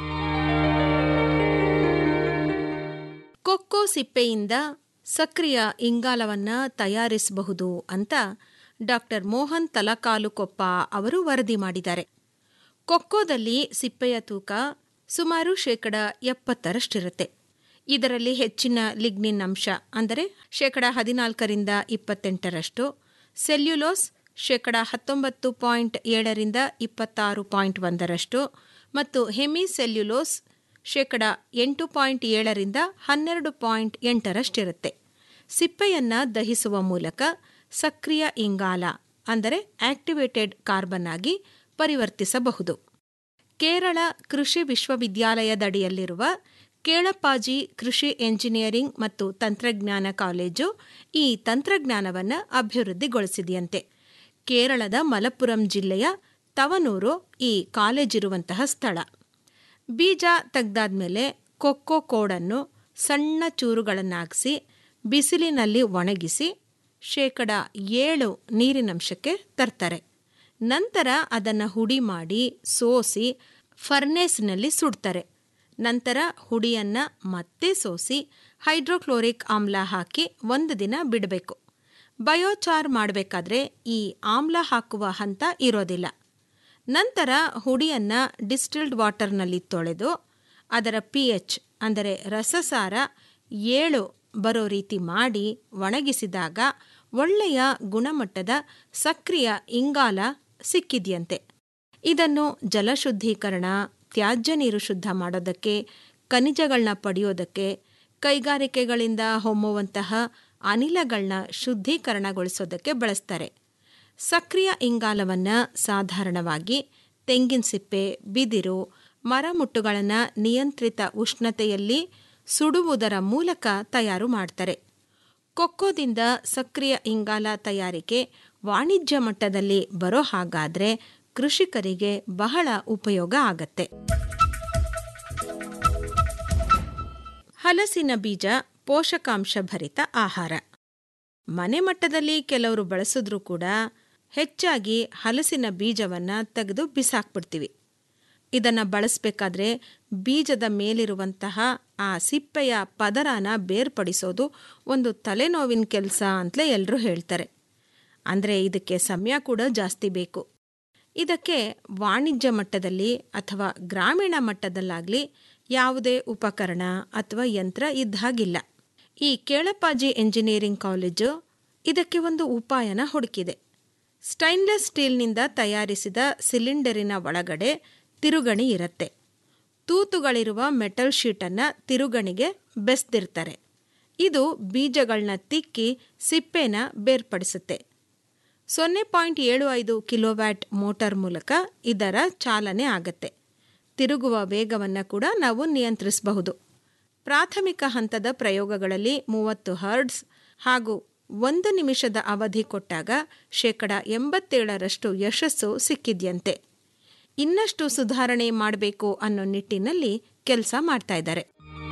ಕೊಕ್ಕೋ ಸಿಪ್ಪೆಯಿಂದ ಸಕ್ರಿಯ ಇಂಗಾಲವನ್ನ ತಯಾರಿಸಬಹುದು ಅಂತ ಡಾಕ್ಟರ್ ಮೋಹನ್ ತಲಕಾಲುಕೊಪ್ಪ ಅವರು ವರದಿ ಮಾಡಿದ್ದಾರೆ ಕೊಕ್ಕೋದಲ್ಲಿ ಸಿಪ್ಪೆಯ ತೂಕ ಸುಮಾರು ಶೇಕಡ ಎಪ್ಪತ್ತರಷ್ಟಿರುತ್ತೆ ಇದರಲ್ಲಿ ಹೆಚ್ಚಿನ ಲಿಗ್ನಿನ್ ಅಂಶ ಅಂದರೆ ಶೇಕಡ ಹದಿನಾಲ್ಕರಿಂದ ಇಪ್ಪತ್ತೆಂಟರಷ್ಟು ಸೆಲ್ಯುಲೋಸ್ ಶೇಕಡ ಹತ್ತೊಂಬತ್ತು ಪಾಯಿಂಟ್ ಏಳರಿಂದ ಇಪ್ಪತ್ತಾರು ಪಾಯಿಂಟ್ ಒಂದರಷ್ಟು ಮತ್ತು ಹೆಮಿಸೆಲ್ಯುಲೋಸ್ ಶೇಕಡ ಎಂಟು ಪಾಯಿಂಟ್ ಏಳರಿಂದ ಹನ್ನೆರಡು ಪಾಯಿಂಟ್ ಎಂಟರಷ್ಟಿರುತ್ತೆ ಸಿಪ್ಪೆಯನ್ನು ದಹಿಸುವ ಮೂಲಕ ಸಕ್ರಿಯ ಇಂಗಾಲ ಅಂದರೆ ಆಕ್ಟಿವೇಟೆಡ್ ಕಾರ್ಬನ್ ಆಗಿ ಪರಿವರ್ತಿಸಬಹುದು ಕೇರಳ ಕೃಷಿ ವಿಶ್ವವಿದ್ಯಾಲಯದಡಿಯಲ್ಲಿರುವ ಕೇಳಪ್ಪಾಜಿ ಕೃಷಿ ಎಂಜಿನಿಯರಿಂಗ್ ಮತ್ತು ತಂತ್ರಜ್ಞಾನ ಕಾಲೇಜು ಈ ತಂತ್ರಜ್ಞಾನವನ್ನು ಅಭಿವೃದ್ಧಿಗೊಳಿಸಿದೆಯಂತೆ ಕೇರಳದ ಮಲಪ್ಪುರಂ ಜಿಲ್ಲೆಯ ತವನೂರು ಈ ಕಾಲೇಜಿರುವಂತಹ ಸ್ಥಳ ಬೀಜ ತೆಗ್ದಾದ್ಮೇಲೆ ಕೊಕ್ಕೋ ಕೋಡನ್ನು ಸಣ್ಣ ಚೂರುಗಳನ್ನಾಗಿಸಿ ಬಿಸಿಲಿನಲ್ಲಿ ಒಣಗಿಸಿ ಶೇಕಡ ಏಳು ನೀರಿನಂಶಕ್ಕೆ ತರ್ತಾರೆ ನಂತರ ಅದನ್ನು ಹುಡಿ ಮಾಡಿ ಸೋಸಿ ಫರ್ನೇಸ್ನಲ್ಲಿ ಸುಡ್ತಾರೆ ನಂತರ ಹುಡಿಯನ್ನು ಮತ್ತೆ ಸೋಸಿ ಹೈಡ್ರೋಕ್ಲೋರಿಕ್ ಆಮ್ಲ ಹಾಕಿ ಒಂದು ದಿನ ಬಿಡಬೇಕು ಬಯೋಚಾರ್ ಮಾಡಬೇಕಾದ್ರೆ ಈ ಆಮ್ಲ ಹಾಕುವ ಹಂತ ಇರೋದಿಲ್ಲ ನಂತರ ಹುಡಿಯನ್ನು ಡಿಸ್ಟಿಲ್ಡ್ ವಾಟರ್ನಲ್ಲಿ ತೊಳೆದು ಅದರ ಪಿ ಎಚ್ ಅಂದರೆ ರಸಸಾರ ಏಳು ಬರೋ ರೀತಿ ಮಾಡಿ ಒಣಗಿಸಿದಾಗ ಒಳ್ಳೆಯ ಗುಣಮಟ್ಟದ ಸಕ್ರಿಯ ಇಂಗಾಲ ಸಿಕ್ಕಿದೆಯಂತೆ ಇದನ್ನು ಜಲಶುದ್ಧೀಕರಣ ತ್ಯಾಜ್ಯ ನೀರು ಶುದ್ಧ ಮಾಡೋದಕ್ಕೆ ಖನಿಜಗಳನ್ನ ಪಡೆಯೋದಕ್ಕೆ ಕೈಗಾರಿಕೆಗಳಿಂದ ಹೊಮ್ಮುವಂತಹ ಅನಿಲಗಳನ್ನ ಶುದ್ಧೀಕರಣಗೊಳಿಸೋದಕ್ಕೆ ಬಳಸ್ತಾರೆ ಸಕ್ರಿಯ ಇಂಗಾಲವನ್ನು ಸಾಧಾರಣವಾಗಿ ತೆಂಗಿನ ಸಿಪ್ಪೆ ಬಿದಿರು ಮರಮುಟ್ಟುಗಳನ್ನು ನಿಯಂತ್ರಿತ ಉಷ್ಣತೆಯಲ್ಲಿ ಸುಡುವುದರ ಮೂಲಕ ತಯಾರು ಮಾಡ್ತಾರೆ ಕೊಕ್ಕೋದಿಂದ ಸಕ್ರಿಯ ಇಂಗಾಲ ತಯಾರಿಕೆ ವಾಣಿಜ್ಯ ಮಟ್ಟದಲ್ಲಿ ಬರೋ ಹಾಗಾದ್ರೆ ಕೃಷಿಕರಿಗೆ ಬಹಳ ಉಪಯೋಗ ಆಗತ್ತೆ ಹಲಸಿನ ಬೀಜ ಪೋಷಕಾಂಶ ಭರಿತ ಆಹಾರ ಮನೆ ಮಟ್ಟದಲ್ಲಿ ಕೆಲವರು ಬಳಸಿದ್ರೂ ಕೂಡ ಹೆಚ್ಚಾಗಿ ಹಲಸಿನ ಬೀಜವನ್ನು ತೆಗೆದು ಬಿಸಾಕ್ಬಿಡ್ತೀವಿ ಇದನ್ನು ಬಳಸಬೇಕಾದ್ರೆ ಬೀಜದ ಮೇಲಿರುವಂತಹ ಆ ಸಿಪ್ಪೆಯ ಪದರನ ಬೇರ್ಪಡಿಸೋದು ಒಂದು ತಲೆನೋವಿನ ಕೆಲಸ ಅಂತಲೇ ಎಲ್ಲರೂ ಹೇಳ್ತಾರೆ ಅಂದರೆ ಇದಕ್ಕೆ ಸಮಯ ಕೂಡ ಜಾಸ್ತಿ ಬೇಕು ಇದಕ್ಕೆ ವಾಣಿಜ್ಯ ಮಟ್ಟದಲ್ಲಿ ಅಥವಾ ಗ್ರಾಮೀಣ ಮಟ್ಟದಲ್ಲಾಗಲಿ ಯಾವುದೇ ಉಪಕರಣ ಅಥವಾ ಯಂತ್ರ ಇದ್ದ ಹಾಗಿಲ್ಲ ಈ ಕೇಳಪ್ಪಾಜಿ ಎಂಜಿನಿಯರಿಂಗ್ ಕಾಲೇಜು ಇದಕ್ಕೆ ಒಂದು ಉಪಾಯನ ಹುಡುಕಿದೆ ಸ್ಟೈನ್ಲೆಸ್ ಸ್ಟೀಲ್ನಿಂದ ತಯಾರಿಸಿದ ಸಿಲಿಂಡರಿನ ಒಳಗಡೆ ತಿರುಗಣಿ ಇರುತ್ತೆ ತೂತುಗಳಿರುವ ಮೆಟಲ್ ಶೀಟನ್ನು ತಿರುಗಣಿಗೆ ಬೆಸ್ದಿರ್ತಾರೆ ಇದು ಬೀಜಗಳನ್ನ ತಿಕ್ಕಿ ಸಿಪ್ಪೆನ ಬೇರ್ಪಡಿಸುತ್ತೆ ಸೊನ್ನೆ ಪಾಯಿಂಟ್ ಏಳು ಐದು ಕಿಲೋವ್ಯಾಟ್ ಮೋಟಾರ್ ಮೂಲಕ ಇದರ ಚಾಲನೆ ಆಗತ್ತೆ ತಿರುಗುವ ವೇಗವನ್ನು ಕೂಡ ನಾವು ನಿಯಂತ್ರಿಸಬಹುದು ಪ್ರಾಥಮಿಕ ಹಂತದ ಪ್ರಯೋಗಗಳಲ್ಲಿ ಮೂವತ್ತು ಹರ್ಡ್ಸ್ ಹಾಗೂ ಒಂದು ನಿಮಿಷದ ಅವಧಿ ಕೊಟ್ಟಾಗ ಶೇಕಡ ಎಂಬತ್ತೇಳರಷ್ಟು ಯಶಸ್ಸು ಸಿಕ್ಕಿದ್ಯಂತೆ ಇನ್ನಷ್ಟು ಸುಧಾರಣೆ ಮಾಡಬೇಕು ಅನ್ನೋ ನಿಟ್ಟಿನಲ್ಲಿ ಕೆಲಸ ಮಾಡ್ತಾ ಇದ್ದಾರೆ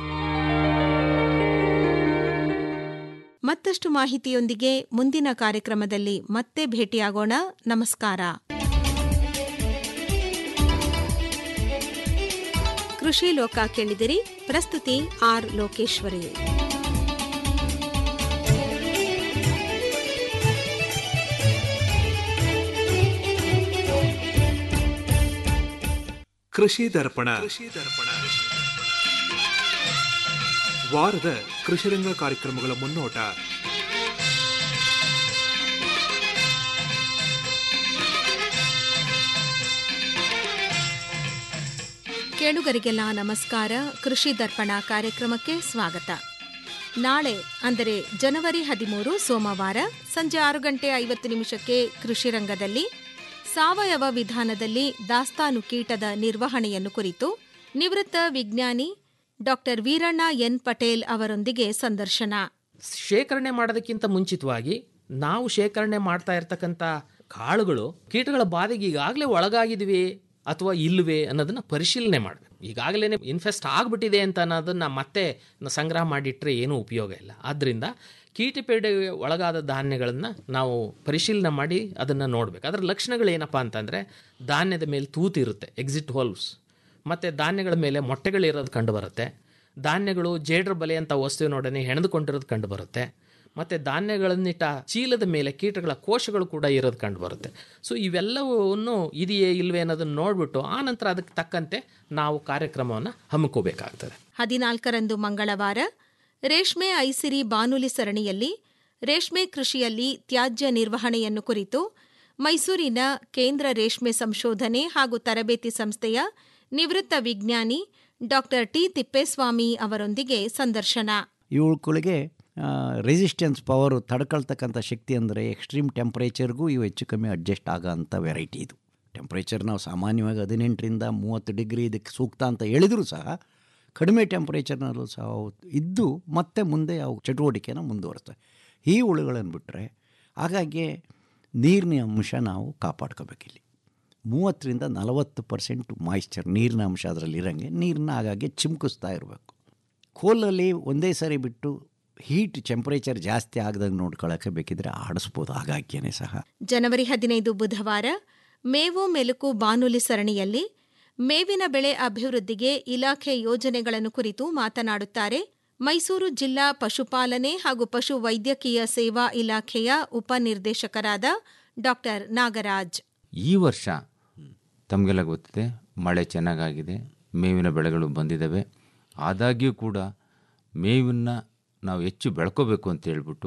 ಮತ್ತಷ್ಟು ಮಾಹಿತಿಯೊಂದಿಗೆ ಮುಂದಿನ ಕಾರ್ಯಕ್ರಮದಲ್ಲಿ ಮತ್ತೆ ಭೇಟಿಯಾಗೋಣ ನಮಸ್ಕಾರ ಕೃಷಿ ಲೋಕ ಕೇಳಿದಿರಿ ಪ್ರಸ್ತುತಿ ಆರ್ ಲೋಕೇಶ್ವರಿ ಕೃಷಿ ದರ್ಪಣ ವಾರದ ಕೃಷಿರಂಗ ಕಾರ್ಯಕ್ರಮಗಳ ಮುನ್ನೋಟ ಕೇಳುಗರಿಗೆಲ್ಲ ನಮಸ್ಕಾರ ಕೃಷಿ ದರ್ಪಣ ಕಾರ್ಯಕ್ರಮಕ್ಕೆ ಸ್ವಾಗತ ನಾಳೆ ಅಂದರೆ ಜನವರಿ ಹದಿಮೂರು ಸೋಮವಾರ ಸಂಜೆ ಆರು ಗಂಟೆ ಐವತ್ತು ನಿಮಿಷಕ್ಕೆ ಕೃಷಿ ರಂಗದಲ್ಲಿ ಸಾವಯವ ವಿಧಾನದಲ್ಲಿ ದಾಸ್ತಾನು ಕೀಟದ ನಿರ್ವಹಣೆಯನ್ನು ಕುರಿತು ನಿವೃತ್ತ ವಿಜ್ಞಾನಿ ಡಾಕ್ಟರ್ ವೀರಣ್ಣ ಎನ್ ಪಟೇಲ್ ಅವರೊಂದಿಗೆ ಸಂದರ್ಶನ ಶೇಖರಣೆ ಮಾಡೋದಕ್ಕಿಂತ ಮುಂಚಿತವಾಗಿ ನಾವು ಶೇಖರಣೆ ಮಾಡ್ತಾ ಇರ್ತಕ್ಕಂಥ ಕಾಳುಗಳು ಕೀಟಗಳ ಬಾಧೆಗೆ ಈಗಾಗಲೇ ಒಳಗಾಗಿದ್ವಿ ಅಥವಾ ಇಲ್ವೇ ಅನ್ನೋದನ್ನ ಪರಿಶೀಲನೆ ಮಾಡಬೇಕು ಈಗಾಗಲೇ ಇನ್ಫೆಸ್ಟ್ ಆಗಿಬಿಟ್ಟಿದೆ ಅಂತ ಅನ್ನೋದನ್ನ ಮತ್ತೆ ಸಂಗ್ರಹ ಮಾಡಿಟ್ರೆ ಏನೂ ಉಪಯೋಗ ಇಲ್ಲ ಆದ್ದರಿಂದ ಕೀಟಪೀಡೆಗೆ ಒಳಗಾದ ಧಾನ್ಯಗಳನ್ನು ನಾವು ಪರಿಶೀಲನೆ ಮಾಡಿ ಅದನ್ನು ನೋಡಬೇಕು ಅದರ ಲಕ್ಷಣಗಳು ಏನಪ್ಪ ಅಂತಂದರೆ ಧಾನ್ಯದ ಮೇಲೆ ತೂತು ಇರುತ್ತೆ ಎಕ್ಸಿಟ್ ಹೋಲ್ಸ್ ಮತ್ತು ಧಾನ್ಯಗಳ ಮೇಲೆ ಮೊಟ್ಟೆಗಳಿರೋದು ಕಂಡು ಬರುತ್ತೆ ಧಾನ್ಯಗಳು ಜೇಡ್ರ ಬಲೆ ಅಂತ ವಸ್ತುವಿನೊಡನೆ ಹೆಣೆದುಕೊಂಡಿರೋದು ಕಂಡು ಬರುತ್ತೆ ಮತ್ತು ಧಾನ್ಯಗಳನ್ನಿಟ್ಟ ಚೀಲದ ಮೇಲೆ ಕೀಟಗಳ ಕೋಶಗಳು ಕೂಡ ಇರೋದು ಕಂಡು ಬರುತ್ತೆ ಸೊ ಇವೆಲ್ಲವನ್ನು ಇದೆಯೇ ಇಲ್ವೇ ಅನ್ನೋದನ್ನು ನೋಡಿಬಿಟ್ಟು ಆನಂತರ ಅದಕ್ಕೆ ತಕ್ಕಂತೆ ನಾವು ಕಾರ್ಯಕ್ರಮವನ್ನು ಹಮ್ಮಿಕೋಬೇಕಾಗ್ತದೆ ಹದಿನಾಲ್ಕರಂದು ಮಂಗಳವಾರ ರೇಷ್ಮೆ ಐಸಿರಿ ಬಾನುಲಿ ಸರಣಿಯಲ್ಲಿ ರೇಷ್ಮೆ ಕೃಷಿಯಲ್ಲಿ ತ್ಯಾಜ್ಯ ನಿರ್ವಹಣೆಯನ್ನು ಕುರಿತು ಮೈಸೂರಿನ ಕೇಂದ್ರ ರೇಷ್ಮೆ ಸಂಶೋಧನೆ ಹಾಗೂ ತರಬೇತಿ ಸಂಸ್ಥೆಯ ನಿವೃತ್ತ ವಿಜ್ಞಾನಿ ಡಾಕ್ಟರ್ ಟಿ ತಿಪ್ಪೇಸ್ವಾಮಿ ಅವರೊಂದಿಗೆ ಸಂದರ್ಶನ ಇವುಗಳಿಗೆ ರೆಸಿಸ್ಟೆನ್ಸ್ ಪವರು ತಡ್ಕೊಳ್ತಕ್ಕಂಥ ಶಕ್ತಿ ಅಂದರೆ ಎಕ್ಸ್ಟ್ರೀಮ್ ಟೆಂಪ್ರೇಚರ್ಗೂ ಇವು ಹೆಚ್ಚು ಕಮ್ಮಿ ಅಡ್ಜಸ್ಟ್ ಆಗೋಂಥ ವೆರೈಟಿ ಇದು ಟೆಂಪ್ರೇಚರ್ ನಾವು ಸಾಮಾನ್ಯವಾಗಿ ಹದಿನೆಂಟರಿಂದ ಮೂವತ್ತು ಡಿಗ್ರಿ ಇದಕ್ಕೆ ಸೂಕ್ತ ಅಂತ ಹೇಳಿದರೂ ಸಹ ಕಡಿಮೆ ಟೆಂಪ್ರೇಚರ್ನಲ್ಲೂ ಸಹ ಅವು ಇದ್ದು ಮತ್ತೆ ಮುಂದೆ ಅವು ಚಟುವಟಿಕೆನ ಮುಂದುವರಿಸ್ತವೆ ಈ ಹುಳುಗಳನ್ನು ಬಿಟ್ಟರೆ ಹಾಗಾಗಿ ನೀರಿನ ಅಂಶ ನಾವು ಕಾಪಾಡ್ಕೋಬೇಕಿಲ್ಲಿ ಮೂವತ್ತರಿಂದ ನಲವತ್ತು ಪರ್ಸೆಂಟ್ ಮಾಯಿಶ್ಚರ್ ನೀರಿನ ಅಂಶ ಅದರಲ್ಲಿ ಇರೋಂಗೆ ನೀರನ್ನ ಹಾಗಾಗಿ ಚಿಮ್ಕಿಸ್ತಾ ಇರಬೇಕು ಕೋಲಲ್ಲಿ ಒಂದೇ ಸರಿ ಬಿಟ್ಟು ಹೀಟ್ ಟೆಂಪ್ರೇಚರ್ ಜಾಸ್ತಿ ಆಗದಂಗೆ ನೋಡ್ಕೊಳ್ಳೋಕೆ ಬೇಕಿದ್ರೆ ಆಡಿಸ್ಬೋದು ಹಾಗಾಗಿಯೇ ಸಹ ಜನವರಿ ಹದಿನೈದು ಬುಧವಾರ ಮೇವು ಮೆಲುಕು ಬಾನುಲಿ ಸರಣಿಯಲ್ಲಿ ಮೇವಿನ ಬೆಳೆ ಅಭಿವೃದ್ಧಿಗೆ ಇಲಾಖೆ ಯೋಜನೆಗಳನ್ನು ಕುರಿತು ಮಾತನಾಡುತ್ತಾರೆ ಮೈಸೂರು ಜಿಲ್ಲಾ ಪಶುಪಾಲನೆ ಹಾಗೂ ಪಶು ವೈದ್ಯಕೀಯ ಸೇವಾ ಇಲಾಖೆಯ ಉಪನಿರ್ದೇಶಕರಾದ ಡಾಕ್ಟರ್ ನಾಗರಾಜ್ ಈ ವರ್ಷ ತಮಗೆಲ್ಲ ಗೊತ್ತಿದೆ ಮಳೆ ಚೆನ್ನಾಗಾಗಿದೆ ಮೇವಿನ ಬೆಳೆಗಳು ಬಂದಿದ್ದಾವೆ ಆದಾಗ್ಯೂ ಕೂಡ ಮೇವನ್ನು ನಾವು ಹೆಚ್ಚು ಬೆಳ್ಕೋಬೇಕು ಅಂತ ಹೇಳ್ಬಿಟ್ಟು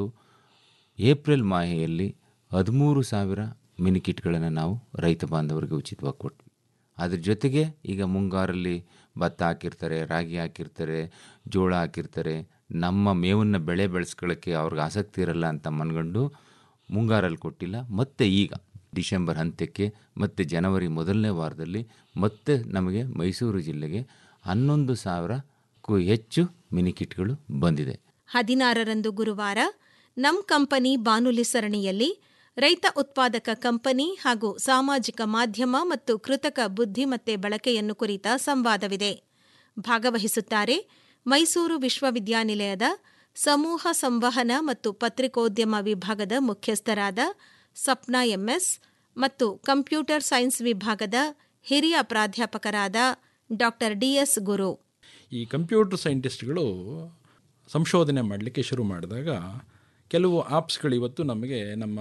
ಏಪ್ರಿಲ್ ಮಾಹೆಯಲ್ಲಿ ಹದಿಮೂರು ಸಾವಿರ ಮಿನಿ ಕಿಟ್ಗಳನ್ನು ನಾವು ರೈತ ಬಾಂಧವರಿಗೆ ಉಚಿತವಾಗಿ ಕೊಟ್ವಿ ಅದ್ರ ಜೊತೆಗೆ ಈಗ ಮುಂಗಾರಲ್ಲಿ ಭತ್ತ ಹಾಕಿರ್ತಾರೆ ರಾಗಿ ಹಾಕಿರ್ತಾರೆ ಜೋಳ ಹಾಕಿರ್ತಾರೆ ನಮ್ಮ ಮೇವನ್ನು ಬೆಳೆ ಬೆಳೆಸ್ಕೊಳ್ಳೋಕ್ಕೆ ಅವ್ರಿಗೆ ಆಸಕ್ತಿ ಇರಲ್ಲ ಅಂತ ಮನ್ಗಂಡು ಮುಂಗಾರಲ್ಲಿ ಕೊಟ್ಟಿಲ್ಲ ಮತ್ತು ಈಗ ಡಿಸೆಂಬರ್ ಅಂತ್ಯಕ್ಕೆ ಮತ್ತು ಜನವರಿ ಮೊದಲನೇ ವಾರದಲ್ಲಿ ಮತ್ತೆ ನಮಗೆ ಮೈಸೂರು ಜಿಲ್ಲೆಗೆ ಹನ್ನೊಂದು ಸಾವಿರಕ್ಕೂ ಹೆಚ್ಚು ಮಿನಿ ಕಿಟ್ಗಳು ಬಂದಿದೆ ಹದಿನಾರರಂದು ಗುರುವಾರ ನಮ್ ಕಂಪನಿ ಬಾನುಲಿ ಸರಣಿಯಲ್ಲಿ ರೈತ ಉತ್ಪಾದಕ ಕಂಪನಿ ಹಾಗೂ ಸಾಮಾಜಿಕ ಮಾಧ್ಯಮ ಮತ್ತು ಕೃತಕ ಬುದ್ಧಿಮತ್ತೆ ಬಳಕೆಯನ್ನು ಕುರಿತ ಸಂವಾದವಿದೆ ಭಾಗವಹಿಸುತ್ತಾರೆ ಮೈಸೂರು ವಿಶ್ವವಿದ್ಯಾನಿಲಯದ ಸಮೂಹ ಸಂವಹನ ಮತ್ತು ಪತ್ರಿಕೋದ್ಯಮ ವಿಭಾಗದ ಮುಖ್ಯಸ್ಥರಾದ ಸಪ್ನಾ ಎಂಎಸ್ ಮತ್ತು ಕಂಪ್ಯೂಟರ್ ಸೈನ್ಸ್ ವಿಭಾಗದ ಹಿರಿಯ ಪ್ರಾಧ್ಯಾಪಕರಾದ ಡಾಕ್ಟರ್ ಡಿಎಸ್ ಗುರು ಈ ಕಂಪ್ಯೂಟರ್ ಸೈಂಟಿಸ್ಟ್ಗಳು ಸಂಶೋಧನೆ ಮಾಡಲಿಕ್ಕೆ ಶುರು ಮಾಡಿದಾಗ ಕೆಲವು ಆ್ಯಪ್ಸ್ಗಳು ಇವತ್ತು ನಮಗೆ ನಮ್ಮ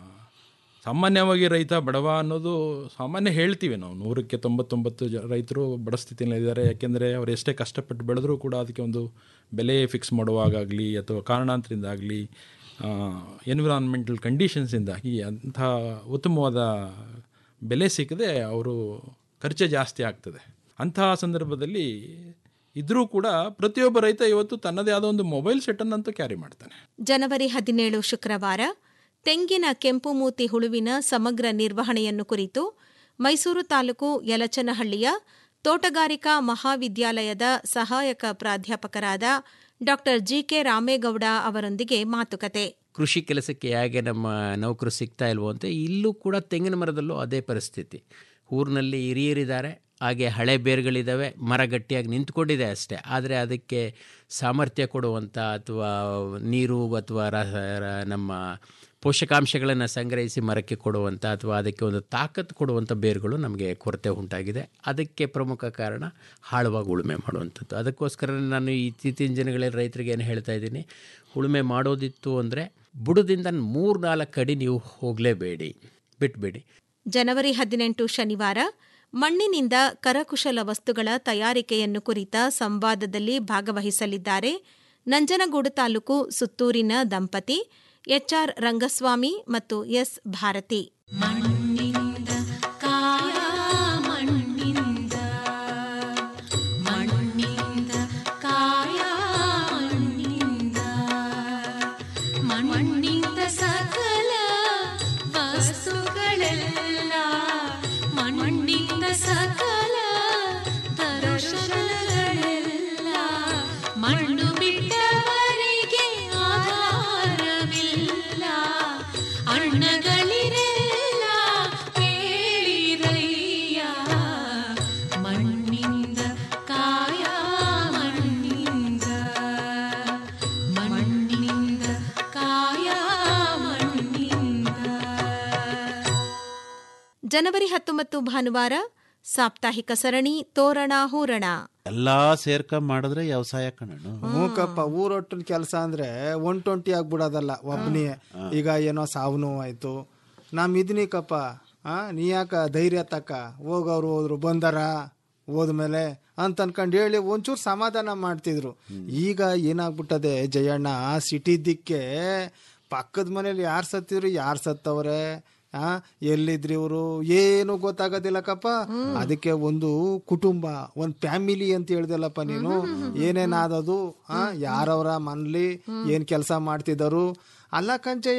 ಸಾಮಾನ್ಯವಾಗಿ ರೈತ ಬಡವ ಅನ್ನೋದು ಸಾಮಾನ್ಯ ಹೇಳ್ತೀವಿ ನಾವು ನೂರಕ್ಕೆ ತೊಂಬತ್ತೊಂಬತ್ತು ಜ ರೈತರು ಬಡ ಸ್ಥಿತಿಯಲ್ಲಿದ್ದಾರೆ ಯಾಕೆಂದರೆ ಅವ್ರು ಎಷ್ಟೇ ಕಷ್ಟಪಟ್ಟು ಬೆಳೆದ್ರೂ ಕೂಡ ಅದಕ್ಕೆ ಒಂದು ಬೆಲೆ ಫಿಕ್ಸ್ ಮಾಡುವಾಗಲಿ ಅಥವಾ ಕಾರಣಾಂತರಿಂದ ಆಗಲಿ ಎನ್ವಿರಾನ್ಮೆಂಟಲ್ ಕಂಡೀಷನ್ಸಿಂದಾಗಿ ಅಂಥ ಉತ್ತಮವಾದ ಬೆಲೆ ಸಿಕ್ಕದೆ ಅವರು ಖರ್ಚು ಜಾಸ್ತಿ ಆಗ್ತದೆ ಅಂತಹ ಸಂದರ್ಭದಲ್ಲಿ ಇದ್ರೂ ಕೂಡ ಪ್ರತಿಯೊಬ್ಬ ರೈತ ಇವತ್ತು ತನ್ನದೇ ಆದ ಒಂದು ಮೊಬೈಲ್ ಸೆಟ್ಟನ್ನಂತೂ ಕ್ಯಾರಿ ಮಾಡ್ತಾನೆ ಜನವರಿ ಹದಿನೇಳು ಶುಕ್ರವಾರ ತೆಂಗಿನ ಕೆಂಪು ಮೂತಿ ಹುಳುವಿನ ಸಮಗ್ರ ನಿರ್ವಹಣೆಯನ್ನು ಕುರಿತು ಮೈಸೂರು ತಾಲೂಕು ಯಲಚನಹಳ್ಳಿಯ ತೋಟಗಾರಿಕಾ ಮಹಾವಿದ್ಯಾಲಯದ ಸಹಾಯಕ ಪ್ರಾಧ್ಯಾಪಕರಾದ ಡಾಕ್ಟರ್ ಜಿಕೆ ರಾಮೇಗೌಡ ಅವರೊಂದಿಗೆ ಮಾತುಕತೆ ಕೃಷಿ ಕೆಲಸಕ್ಕೆ ಹೇಗೆ ನಮ್ಮ ನೌಕರು ಸಿಗ್ತಾ ಇಲ್ವೋ ಅಂತ ಇಲ್ಲೂ ಕೂಡ ತೆಂಗಿನ ಮರದಲ್ಲೂ ಅದೇ ಪರಿಸ್ಥಿತಿ ಊರಿನಲ್ಲಿ ಹಿರಿಯರಿದ್ದಾರೆ ಹಾಗೆ ಹಳೆ ಬೇರುಗಳಿದ್ದಾವೆ ಮರ ಗಟ್ಟಿಯಾಗಿ ನಿಂತ್ಕೊಂಡಿದೆ ಅಷ್ಟೇ ಆದರೆ ಅದಕ್ಕೆ ಸಾಮರ್ಥ್ಯ ಕೊಡುವಂಥ ಅಥವಾ ನೀರು ಅಥವಾ ರ ರ- ನಮ್ಮ ಪೋಷಕಾಂಶಗಳನ್ನು ಸಂಗ್ರಹಿಸಿ ಮರಕ್ಕೆ ಕೊಡುವಂಥ ಅಥವಾ ಅದಕ್ಕೆ ಒಂದು ತಾಕತ್ತು ಕೊಡುವಂಥ ಬೇರುಗಳು ನಮಗೆ ಕೊರತೆ ಉಂಟಾಗಿದೆ ಅದಕ್ಕೆ ಪ್ರಮುಖ ಕಾರಣ ಆಳವಾಗಿ ಉಳುಮೆ ಮಾಡುವಂಥದ್ದು ಅದಕ್ಕೋಸ್ಕರ ನಾನು ಈ ಇತ್ತೀಚಿನ ದಿನಗಳಲ್ಲಿ ರೈತರಿಗೆ ಏನು ಹೇಳ್ತಾ ಇದ್ದೀನಿ ಉಳುಮೆ ಮಾಡೋದಿತ್ತು ಅಂದರೆ ಬುಡದಿಂದ ಮೂರು ನಾಲ್ಕು ಅಡಿ ನೀವು ಹೋಗಲೇಬೇಡಿ ಬಿಟ್ಬೇಡಿ ಜನವರಿ ಹದಿನೆಂಟು ಶನಿವಾರ ಮಣ್ಣಿನಿಂದ ಕರಕುಶಲ ವಸ್ತುಗಳ ತಯಾರಿಕೆಯನ್ನು ಕುರಿತ ಸಂವಾದದಲ್ಲಿ ಭಾಗವಹಿಸಲಿದ್ದಾರೆ ನಂಜನಗೂಡು ತಾಲೂಕು ಸುತ್ತೂರಿನ ದಂಪತಿ ಎಚ್ಆರ್ ರಂಗಸ್ವಾಮಿ ಮತ್ತು ಎಸ್ ಭಾರತಿ ಕಾಯ ಮಣ್ಣಿಂದ ಮಣ್ಣಿಂದ ಕಾಯ ಮಣ್ಣಿಂದ ಮಣ್ಣಿಂದ ಸಕಲ ವಸ್ತುಗಳೆಲ್ಲ ಮಣ್ಣಿಂದ ಸಕಲ ದರ್ಶನಗಳೆಲ್ಲ ಮಣ್ಣು ಬಿಟ್ಟವರಿಗೆ ಆಧಾರವಿಲ್ಲ ಅಣ್ಣಗಳಿರೆಲ್ಲ ಜನವರಿ ಹತ್ತೊಂಬತ್ತು ಭಾನುವಾರ ಸಾಪ್ತಾಹಿಕ ಸರಣಿ ತೋರಣ ಹೂರಣ ಎಲ್ಲಾ ಸೇರ್ಕೊಂಡ್ ಮಾಡಿದ್ರೆ ವ್ಯವಸಾಯ ಕಣಣ್ಣ ಮೂಕಪ್ಪ ಊರೊಟ್ಟಿನ ಕೆಲಸ ಅಂದ್ರೆ ಒನ್ ಟ್ವೆಂಟಿ ಆಗ್ಬಿಡೋದಲ್ಲ ಒಬ್ನೇ ಈಗ ಏನೋ ಸಾವು ನೋವು ಆಯ್ತು ನಮ್ ಇದನಿಕಪ್ಪ ಆ ನೀ ಯಾಕ ಧೈರ್ಯ ತಕ್ಕ ಹೋಗವ್ರು ಹೋದ್ರು ಬಂದಾರ ಹೋದ್ಮೇಲೆ ಅಂತ ಅನ್ಕೊಂಡು ಹೇಳಿ ಒಂಚೂರು ಸಮಾಧಾನ ಮಾಡ್ತಿದ್ರು ಈಗ ಏನಾಗ್ಬಿಟ್ಟದೆ ಜಯಣ್ಣ ಸಿಟಿ ದಿಕ್ಕೆ ಪಕ್ಕದ ಮನೇಲಿ ಯಾರು ಸತ್ತಿದ್ರು ಯಾರು ಸತ್ತವ್ರೆ ಆ ಎಲ್ಲಿದ್ರಿ ಇವರು ಏನು ಗೊತ್ತಾಗೋದಿಲ್ಲಕಪ್ಪ ಅದಕ್ಕೆ ಒಂದು ಕುಟುಂಬ ಒಂದ್ ಫ್ಯಾಮಿಲಿ ಅಂತ ಹೇಳ್ದಲ್ಲಪ್ಪ ನೀನು ಏನೇನಾದದು ಆ ಯಾರವ್ರ ಮನ್ಲಿ ಏನ್ ಕೆಲಸ ಮಾಡ್ತಿದ್ದರು ಅಲ್ಲ ಕಂಚೆ